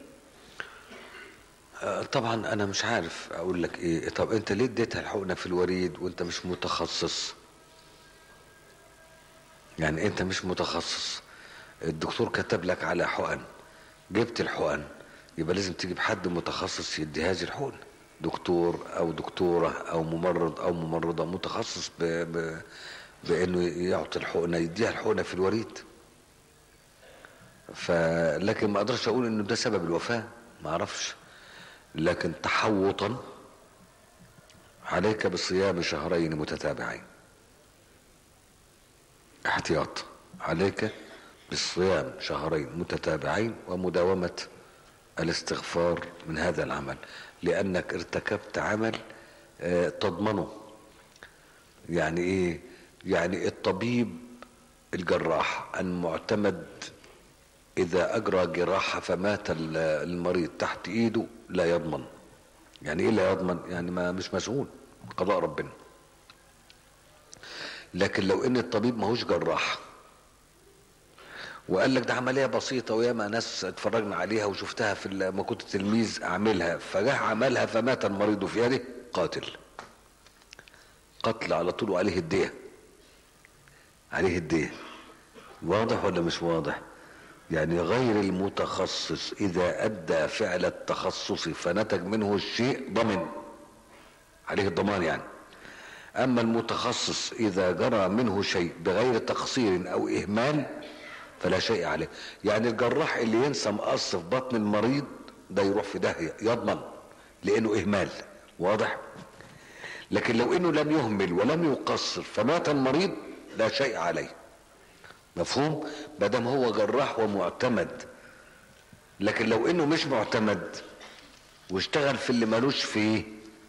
آه، طبعا انا مش عارف اقول لك ايه طب انت ليه اديتها الحقنه في الوريد وانت مش متخصص يعني انت مش متخصص الدكتور كتب لك على حقن جبت الحقن يبقى لازم تجيب حد متخصص يدي هذه الحقن دكتور او دكتوره او ممرض او ممرضه متخصص ب... ب... بانه يعطي الحقنه يديها الحقنه في الوريد فلكن ما اقدرش اقول انه ده سبب الوفاه ما اعرفش لكن تحوطا عليك بصيام شهرين متتابعين احتياط عليك بالصيام شهرين متتابعين ومداومة الاستغفار من هذا العمل لأنك ارتكبت عمل آه، تضمنه يعني ايه يعني الطبيب الجراح المعتمد إذا أجرى جراحة فمات ال- المريض تحت إيده لا يضمن يعني إيه لا يضمن يعني ما مش مسؤول قضاء ربنا لكن لو إن الطبيب ماهوش جراح وقال لك ده عمليه بسيطه وياما ناس اتفرجنا عليها وشفتها في لما كنت تلميذ اعملها فجاه عملها فمات المريض في يده قاتل قتل على طول وعليه الديه عليه الديه واضح ولا مش واضح يعني غير المتخصص اذا ادى فعل التخصص فنتج منه الشيء ضمن عليه الضمان يعني اما المتخصص اذا جرى منه شيء بغير تقصير او اهمال فلا شيء عليه يعني الجراح اللي ينسى مقص في بطن المريض ده يروح في داهيه يضمن لانه اهمال واضح لكن لو انه لم يهمل ولم يقصر فمات المريض لا شيء عليه مفهوم ما دام هو جراح ومعتمد لكن لو انه مش معتمد واشتغل في اللي ملوش فيه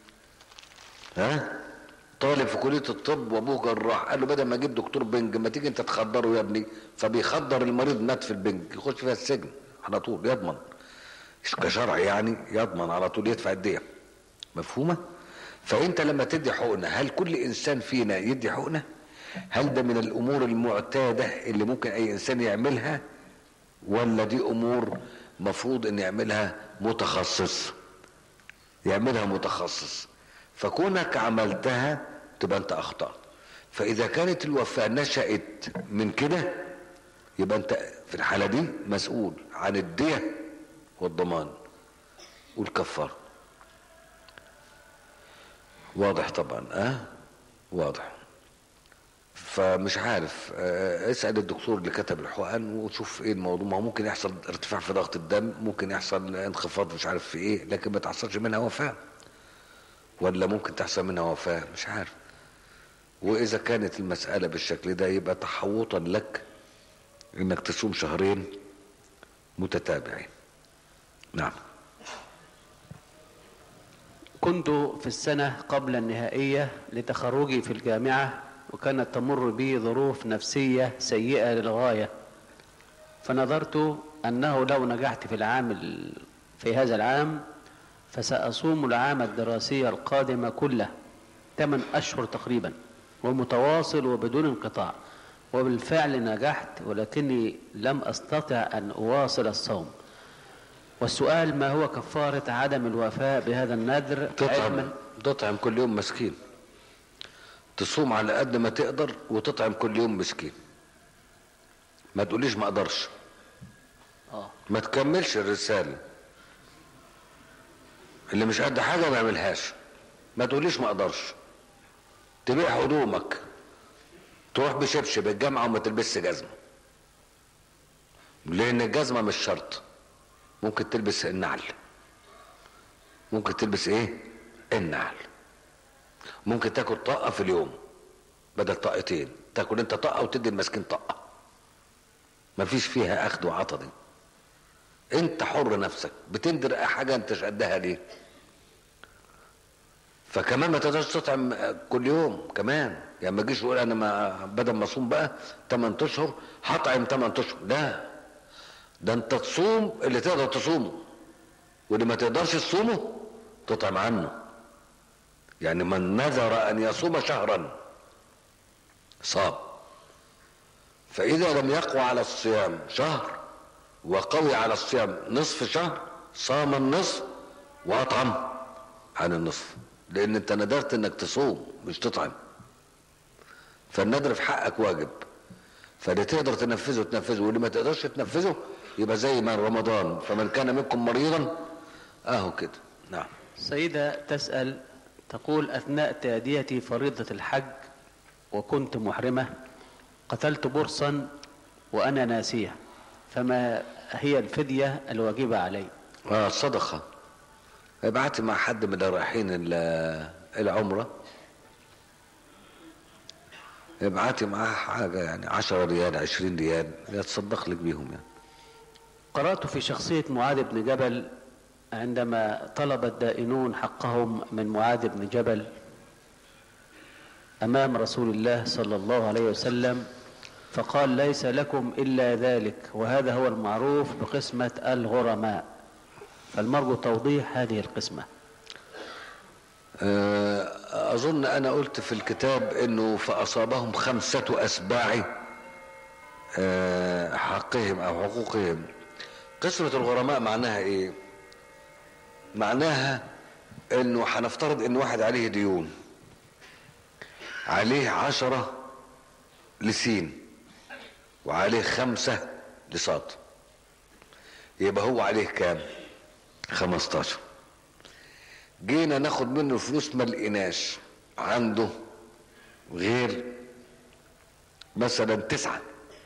ها طالب في كليه الطب وابوه جراح قال له بدل ما اجيب دكتور بنج ما تيجي انت تخدره يا ابني فبيخدر المريض مات في البنج يخش فيها السجن على طول يضمن كشرع يعني يضمن على طول يدفع الدية مفهومه فانت لما تدي حقنه هل كل انسان فينا يدي حقنه هل ده من الامور المعتاده اللي ممكن اي انسان يعملها ولا دي امور مفروض ان يعملها متخصص يعملها متخصص فكونك عملتها تبقى انت اخطأت فاذا كانت الوفاة نشأت من كده يبقى انت في الحالة دي مسؤول عن الدية والضمان والكفارة واضح طبعا اه واضح فمش عارف آه، اسأل الدكتور اللي كتب الحقن وشوف ايه الموضوع ما هو ممكن يحصل ارتفاع في ضغط الدم ممكن يحصل انخفاض مش عارف في ايه لكن ما تحصلش منها وفاة ولا ممكن تحصل منها وفاة مش عارف واذا كانت المسألة بالشكل ده يبقى تحوطا لك انك تصوم شهرين متتابعين نعم كنت في السنة قبل النهائية لتخرجي في الجامعة وكانت تمر بي ظروف نفسية سيئة للغاية فنظرت أنه لو نجحت في العام ال- في هذا العام فسأصوم العام الدراسي القادم كله ثمان أشهر تقريبا ومتواصل وبدون انقطاع وبالفعل نجحت ولكني لم أستطع أن أواصل الصوم والسؤال ما هو كفارة عدم الوفاء بهذا النذر تطعم علما تطعم كل يوم مسكين تصوم على قد ما تقدر وتطعم كل يوم مسكين ما تقوليش ما اقدرش آه. ما تكملش الرسالة اللي مش قد حاجة ما يعملهاش ما تقوليش ما اقدرش تبيع هدومك تروح بشبشب الجامعة وما تلبسش جزمة لان الجزمة مش شرط ممكن تلبس النعل ممكن تلبس ايه النعل ممكن تاكل طاقة في اليوم بدل طاقتين تاكل انت طاقة وتدي المسكين طاقة مفيش فيها اخد وعطا دي انت حر نفسك بتندر حاجة انت مش قدها ليه فكمان ما تقدرش تطعم كل يوم كمان يعني ما تجيش تقول انا ما بدل ما اصوم بقى 8 اشهر هطعم 8 اشهر لا ده انت تصوم اللي تقدر تصومه واللي ما تقدرش تصومه تطعم عنه يعني من نذر ان يصوم شهرا صام فاذا لم يقوى على الصيام شهر وقوي على الصيام نصف شهر صام النصف واطعم عن النصف لان انت ندرت انك تصوم مش تطعم فالنذر في حقك واجب فاللي تقدر تنفذه تنفذه واللي ما تقدرش تنفذه يبقى زي ما رمضان فمن كان منكم مريضا اهو كده نعم سيدة تسأل تقول أثناء تأديتي فريضة الحج وكنت محرمة قتلت برصا وأنا ناسية فما هي الفدية الواجبة علي اه صدقة ابعتي مع حد من اللي رايحين ال- العمرة ابعتي معاه حاجة يعني عشرة ريال عشرين ريال يتصدق لك بيهم يعني قرأت في شخصية معاذ بن جبل عندما طلب الدائنون حقهم من معاذ بن جبل أمام رسول الله صلى الله عليه وسلم فقال ليس لكم إلا ذلك وهذا هو المعروف بقسمة الغرماء فالمرجو توضيح هذه القسمة آه، اظن انا قلت في الكتاب انه فاصابهم خمسة اسباع آه، حقهم او حقوقهم قسمة الغرماء معناها ايه معناها انه هنفترض ان واحد عليه ديون عليه عشرة لسين وعليه خمسة لصاد يبقى هو عليه كام خمستاشر جينا ناخد منه فلوس ما لقيناش عنده غير مثلا تسعة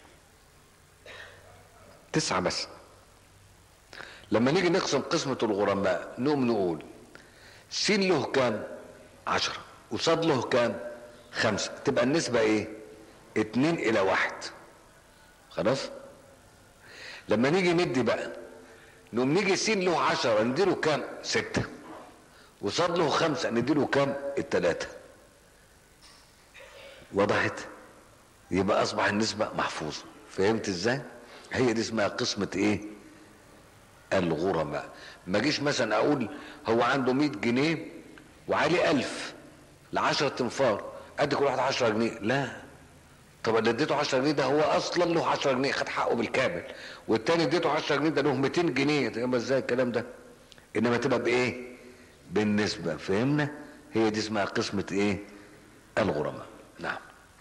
تسعة بس لما نيجي نقسم قسمة الغرماء نقوم نقول سين له كام عشرة وصاد له كام خمسة تبقى النسبة ايه اتنين الى واحد خلاص لما نيجي ندي بقى نقوم نيجي سين له عشرة نديله كام ستة وصاد له خمسة نديله كام التلاتة وضحت يبقى اصبح النسبة محفوظة فهمت ازاي هي دي اسمها قسمة ايه الغرماء ما جيش مثلا اقول هو عنده 100 جنيه وعليه 1000 لعشرة تنفار ادي كل واحد 10 جنيه لا طب اللي اديته 10 جنيه ده هو اصلا له 10 جنيه خد حقه بالكامل والتاني اديته 10 جنيه ده له 200 جنيه يبقى ازاي الكلام ده انما تبقى بايه بالنسبه فهمنا هي دي اسمها قسمه ايه الغرماء نعم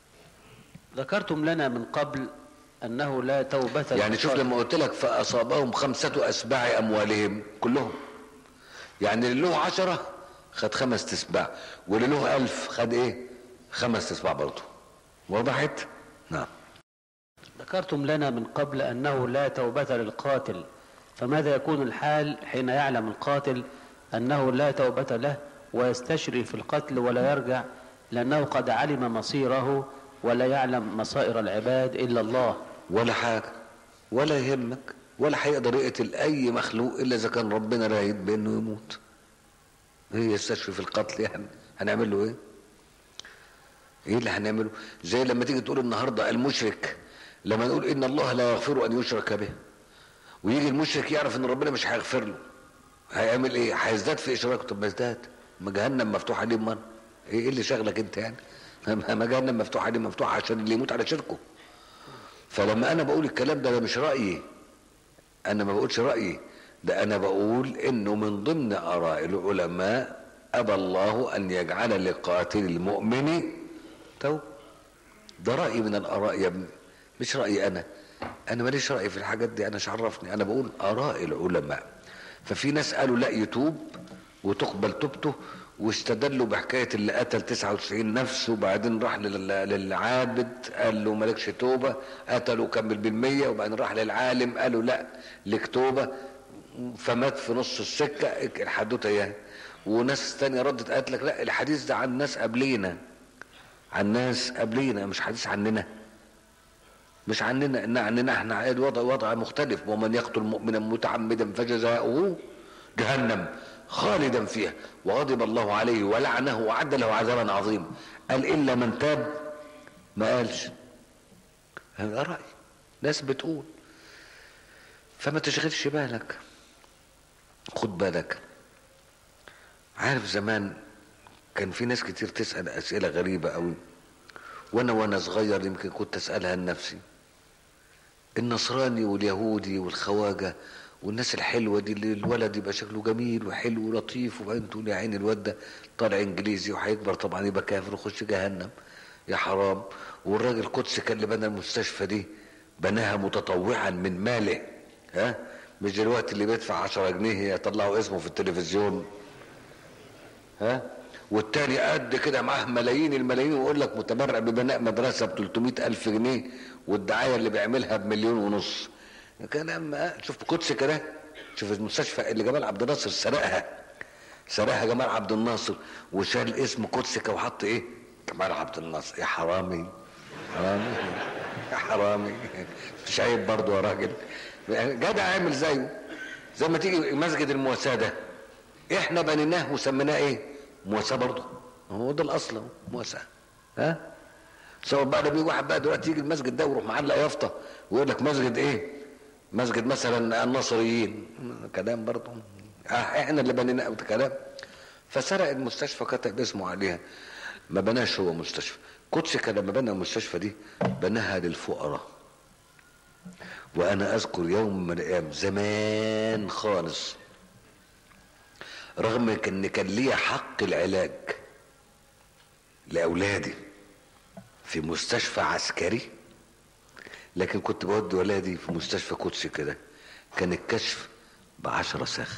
ذكرتم لنا من قبل أنه لا توبة يعني شوف للقاتل. لما قلت لك فاصابهم خمسه اسباع اموالهم كلهم يعني اللي له عشرة خد خمس تسباع واللي له ألف خد ايه خمس تسباع برضه وضحت نعم ذكرتم لنا من قبل أنه لا توبة للقاتل فماذا يكون الحال حين يعلم القاتل أنه لا توبة له ويستشري في القتل ولا يرجع لأنه قد علم مصيره ولا يعلم مصائر العباد إلا الله ولا حاجة ولا يهمك ولا هيقدر يقتل أي مخلوق إلا إذا كان ربنا رايد بأنه يموت هي يستشفي في القتل يعني هنعمل له إيه؟ إيه اللي هنعمله؟ زي لما تيجي تقول النهاردة المشرك لما نقول إن الله لا يغفر أن يشرك به ويجي المشرك يعرف إن ربنا مش هيغفر له هيعمل إيه؟ هيزداد في إشراكه طب ما يزداد ما جهنم مفتوحة ليه من؟ إيه اللي شغلك أنت يعني؟ ما جهنم مفتوحة ليه مفتوحة عشان اللي يموت على شركه فلما انا بقول الكلام ده ده مش رايي انا ما بقولش رايي ده انا بقول انه من ضمن اراء العلماء ابى الله ان يجعل لقاتل المؤمن تو ده راي من الاراء يا ابني مش رايي انا انا ماليش راي في الحاجات دي انا مش عرفني انا بقول اراء العلماء ففي ناس قالوا لا يتوب وتقبل توبته واستدلوا بحكاية اللي قتل 99 نفس وبعدين راح لل- للعابد قال له مالكش توبة قتله كمل بالمية وبعدين راح للعالم قالوا لا لك توبة فمات في نص السكة الحدوتة اياه وناس تانية ردت قالت لك لا الحديث ده عن ناس قبلينا عن ناس قبلينا مش حديث عننا مش عننا ان عننا احنا الوضع وضع مختلف ومن يقتل مؤمنا متعمدا فجزاؤه جهنم خالدا فيها وغضب الله عليه ولعنه وعد له عذابا عظيما قال الا من تاب ما قالش هذا راي ناس بتقول فما تشغلش بالك خد بالك عارف زمان كان في ناس كتير تسال اسئله غريبه قوي وانا وانا صغير يمكن كنت اسالها لنفسي النصراني واليهودي والخواجه والناس الحلوه دي اللي الولد يبقى شكله جميل وحلو ولطيف وبعدين تقول يا عيني الواد ده طالع انجليزي وهيكبر طبعا يبقى كافر ويخش جهنم يا حرام والراجل قدسي كان اللي بنى المستشفى دي بناها متطوعا من ماله ها مش دلوقتي اللي بيدفع 10 جنيه يطلعوا اسمه في التلفزيون ها والتاني قد كده معاه ملايين الملايين ويقول لك متبرع ببناء مدرسه ب 300 الف جنيه والدعايه اللي بيعملها بمليون ونص كلام آه، شوف قدس كده شوف المستشفى اللي جمال عبد الناصر سرقها سرقها جمال عبد الناصر وشال اسم قدسك وحط ايه جمال عبد الناصر يا حرامي حرامي يا حرامي مش عيب برضه يا راجل جدع عامل زيه زي ما تيجي مسجد المواساة ده احنا بنيناه وسميناه ايه مواساة برضه هو ده الاصل أهو، مواساة ها سواء بقى ده بيجي واحد بقى دلوقتي يجي المسجد ده ويروح معلق يافطه ويقول لك مسجد ايه مسجد مثلا النصريين كلام برضه اه احنا اللي بنينا ده كلام فسرق المستشفى كتب اسمه عليها ما بناش هو مستشفى قدسي كان لما بنى المستشفى دي بناها للفقراء وانا اذكر يوم من الايام زمان خالص رغم ان كان ليا حق العلاج لاولادي في مستشفى عسكري لكن كنت بودي ولادي في مستشفى قدسي كده كان الكشف بعشرة ساخ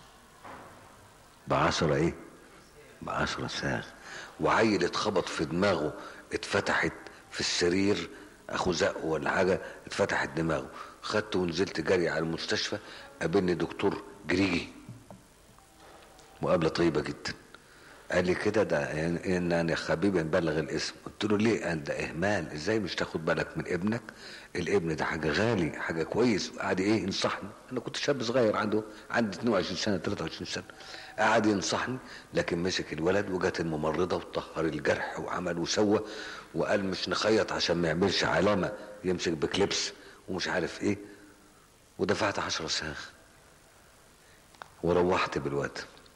بعشرة ايه بعشرة ساخ وعيل اتخبط في دماغه اتفتحت في السرير اخو زقه ولا حاجه اتفتحت دماغه خدته ونزلت جري على المستشفى قابلني دكتور جريجي مقابله طيبه جدا قال لي كده ده يعني ان انا حبيبي نبلغ الاسم قلت له ليه قال ده اهمال ازاي مش تاخد بالك من ابنك الابن ده حاجه غالي حاجه كويس قعد ايه ينصحني انا كنت شاب صغير عنده عندي 22 سنه 23 سنه قعد ينصحني لكن مسك الولد وجت الممرضه وطهر الجرح وعمل وسوى وقال مش نخيط عشان ما يعملش علامه يمسك بكليبس ومش عارف ايه ودفعت 10 ساخ وروحت بالواد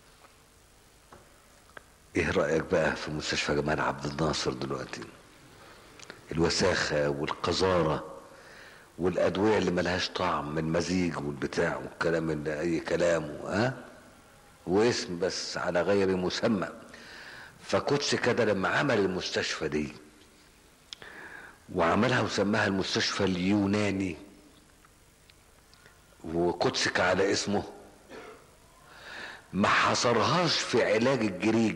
ايه رأيك بقى في مستشفى جمال عبد الناصر دلوقتي الوساخة والقذارة والأدوية اللي ملهاش طعم من مزيج والبتاع والكلام اللي أي كلام ها واسم بس على غير مسمى فكنتش كده لما عمل المستشفى دي وعملها وسماها المستشفى اليوناني وقدسك على اسمه ما حصرهاش في علاج الجريج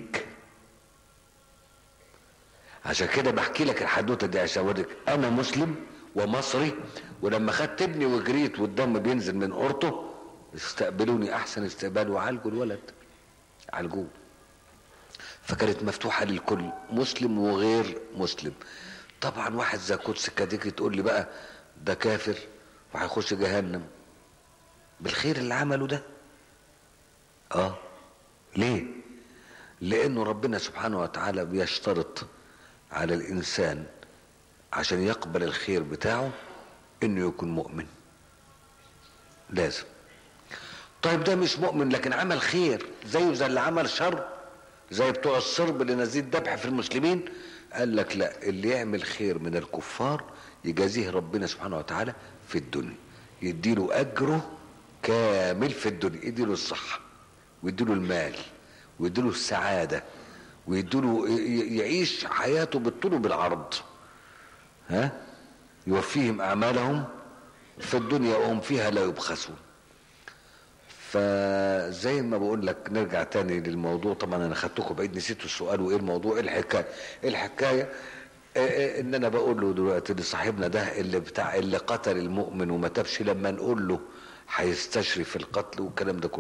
عشان كده بحكي لك الحدوته دي عشان اوريك انا مسلم ومصري ولما خدت ابني وجريت والدم بينزل من قرطه استقبلوني احسن استقبال وعالجوا الولد عالجوه فكانت مفتوحه للكل مسلم وغير مسلم طبعا واحد زي قدس كديك تقول لي بقى ده كافر وهيخش جهنم بالخير اللي عمله ده اه ليه لانه ربنا سبحانه وتعالى بيشترط على الانسان عشان يقبل الخير بتاعه انه يكون مؤمن لازم طيب ده مش مؤمن لكن عمل خير زيه زي اللي عمل شر زي بتوع الصرب اللي نزيد ذبح في المسلمين قال لك لا اللي يعمل خير من الكفار يجازيه ربنا سبحانه وتعالى في الدنيا يديله اجره كامل في الدنيا يديله الصحه ويديله المال ويديله السعادة ويديله يعيش حياته بالطول وبالعرض ها يوفيهم أعمالهم في الدنيا وهم فيها لا يبخسون فزي ما بقول لك نرجع تاني للموضوع طبعا انا خدتكم بعيد نسيتوا السؤال وايه الموضوع ايه الحكايه الحكايه إيه ان انا بقول له دلوقتي لصاحبنا ده اللي بتاع اللي قتل المؤمن وما تبش لما نقول له هيستشري في القتل والكلام ده كله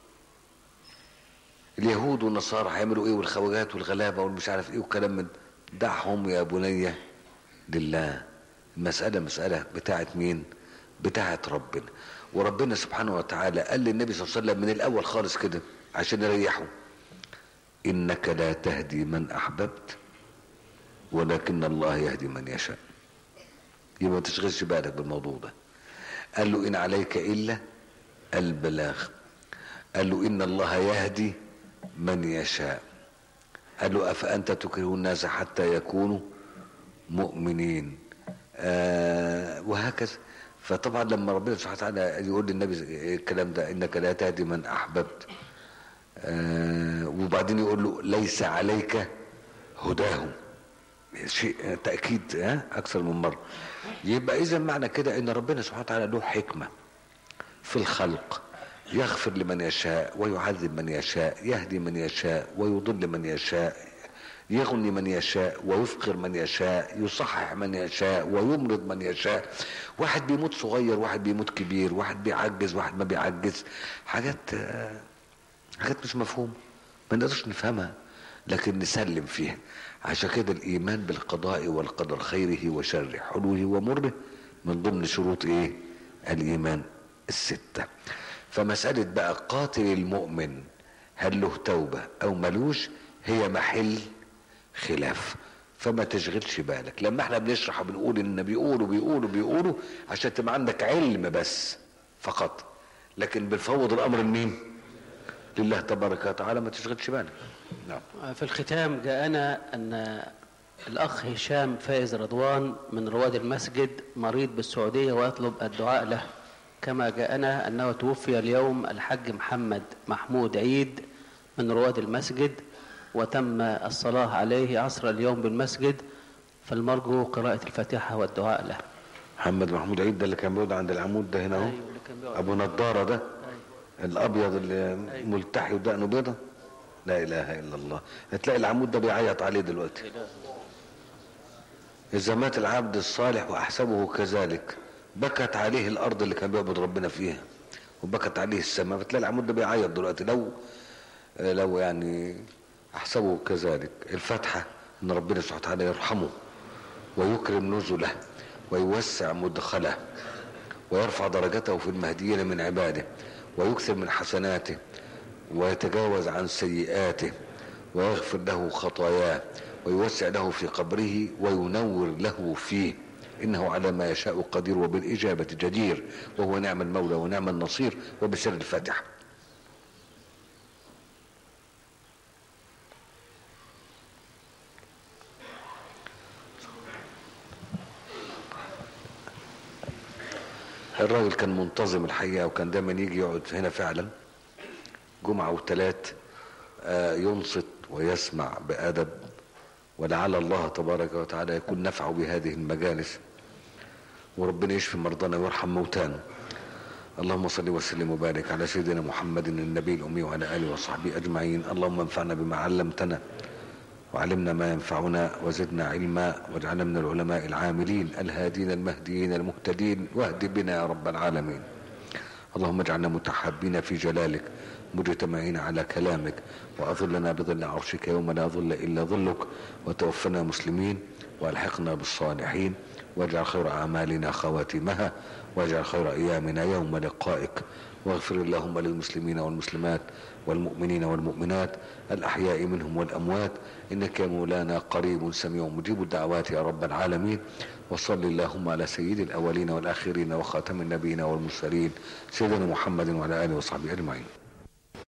اليهود والنصارى هيعملوا ايه والخواجات والغلابه والمش عارف ايه والكلام من دعهم يا بني لله المسألة مسألة بتاعت مين بتاعت ربنا وربنا سبحانه وتعالى قال للنبي صلى الله عليه وسلم من الأول خالص كده عشان يريحه إنك لا تهدي من أحببت ولكن الله يهدي من يشاء يبقى ما تشغلش بالك بالموضوع ده قال له إن عليك إلا البلاغ قال له إن الله يهدي من يشاء قال له أفأنت تكره الناس حتى يكونوا مؤمنين آه وهكذا فطبعا لما ربنا سبحانه وتعالى يقول للنبي الكلام ده انك لا تهدي من احببت آه وبعدين يقول له ليس عليك هداهم شيء تاكيد ها اكثر من مره يبقى اذا معنى كده ان ربنا سبحانه وتعالى له حكمه في الخلق يغفر لمن يشاء ويعذب من يشاء يهدي من يشاء ويضل من يشاء يغني من يشاء ويفقر من يشاء يصحح من يشاء ويمرض من يشاء واحد بيموت صغير واحد بيموت كبير واحد بيعجز واحد ما بيعجز حاجات حاجات مش مفهومه ما نقدرش نفهمها لكن نسلم فيها عشان كده الايمان بالقضاء والقدر خيره وشره حلوه ومره من ضمن شروط ايه الايمان السته فمساله بقى قاتل المؤمن هل له توبه او ملوش هي محل خلاف فما تشغلش بالك لما احنا بنشرح وبنقول ان بيقولوا بيقولوا بيقولوا عشان تبقى عندك علم بس فقط لكن بنفوض الامر لمين لله تبارك وتعالى ما تشغلش بالك نعم في الختام جاءنا ان الأخ هشام فايز رضوان من رواد المسجد مريض بالسعودية ويطلب الدعاء له كما جاءنا أنه توفي اليوم الحج محمد محمود عيد من رواد المسجد وتم الصلاة عليه عصر اليوم بالمسجد فالمرجو قراءة الفاتحة والدعاء له محمد محمود عيد ده اللي كان بيقعد عند العمود ده هنا اهو أيوة اللي كان بيقعد. ابو نضاره ده أيوة. الابيض اللي ملتحي ودقنه بيضه لا اله الا الله هتلاقي العمود ده بيعيط عليه دلوقتي إذا مات العبد الصالح وأحسبه كذلك بكت عليه الأرض اللي كان بيعبد ربنا فيها وبكت عليه السماء فتلاقي العمود ده بيعيط دلوقتي لو لو يعني أحسبه كذلك الفاتحة إن ربنا سبحانه وتعالى يرحمه ويكرم نزله ويوسع مدخله ويرفع درجته في المهديين من عباده ويكثر من حسناته ويتجاوز عن سيئاته ويغفر له خطاياه ويوسع له في قبره وينور له فيه إنه على ما يشاء قدير وبالإجابة جدير وهو نعم المولى ونعم النصير وبسر الفاتحة الراجل كان منتظم الحقيقة وكان دايما يجي يقعد هنا فعلا جمعة وثلاث آه، ينصت ويسمع بأدب ولعل الله تبارك وتعالى يكون نفعه بهذه المجالس وربنا يشفي مرضانا ويرحم موتانا اللهم صل وسلم وبارك على سيدنا محمد النبي الأمي وعلى آله وصحبه أجمعين اللهم انفعنا بما علمتنا وعلمنا ما ينفعنا وزدنا علما واجعلنا من العلماء العاملين الهادين المهديين المهتدين واهد بنا يا رب العالمين اللهم اجعلنا متحابين في جلالك مجتمعين على كلامك وأظلنا بظل عرشك يوم لا ظل إلا ظلك وتوفنا مسلمين والحقنا بالصالحين واجعل خير أعمالنا خواتمها واجعل خير أيامنا يوم لقائك واغفر اللهم للمسلمين والمسلمات والمؤمنين والمؤمنات الأحياء منهم والأموات إنك يا مولانا قريب سميع مجيب الدعوات يا رب العالمين وصل اللهم على سيد الأولين والآخرين وخاتم النبيين والمرسلين سيدنا محمد وعلى آله وصحبه أجمعين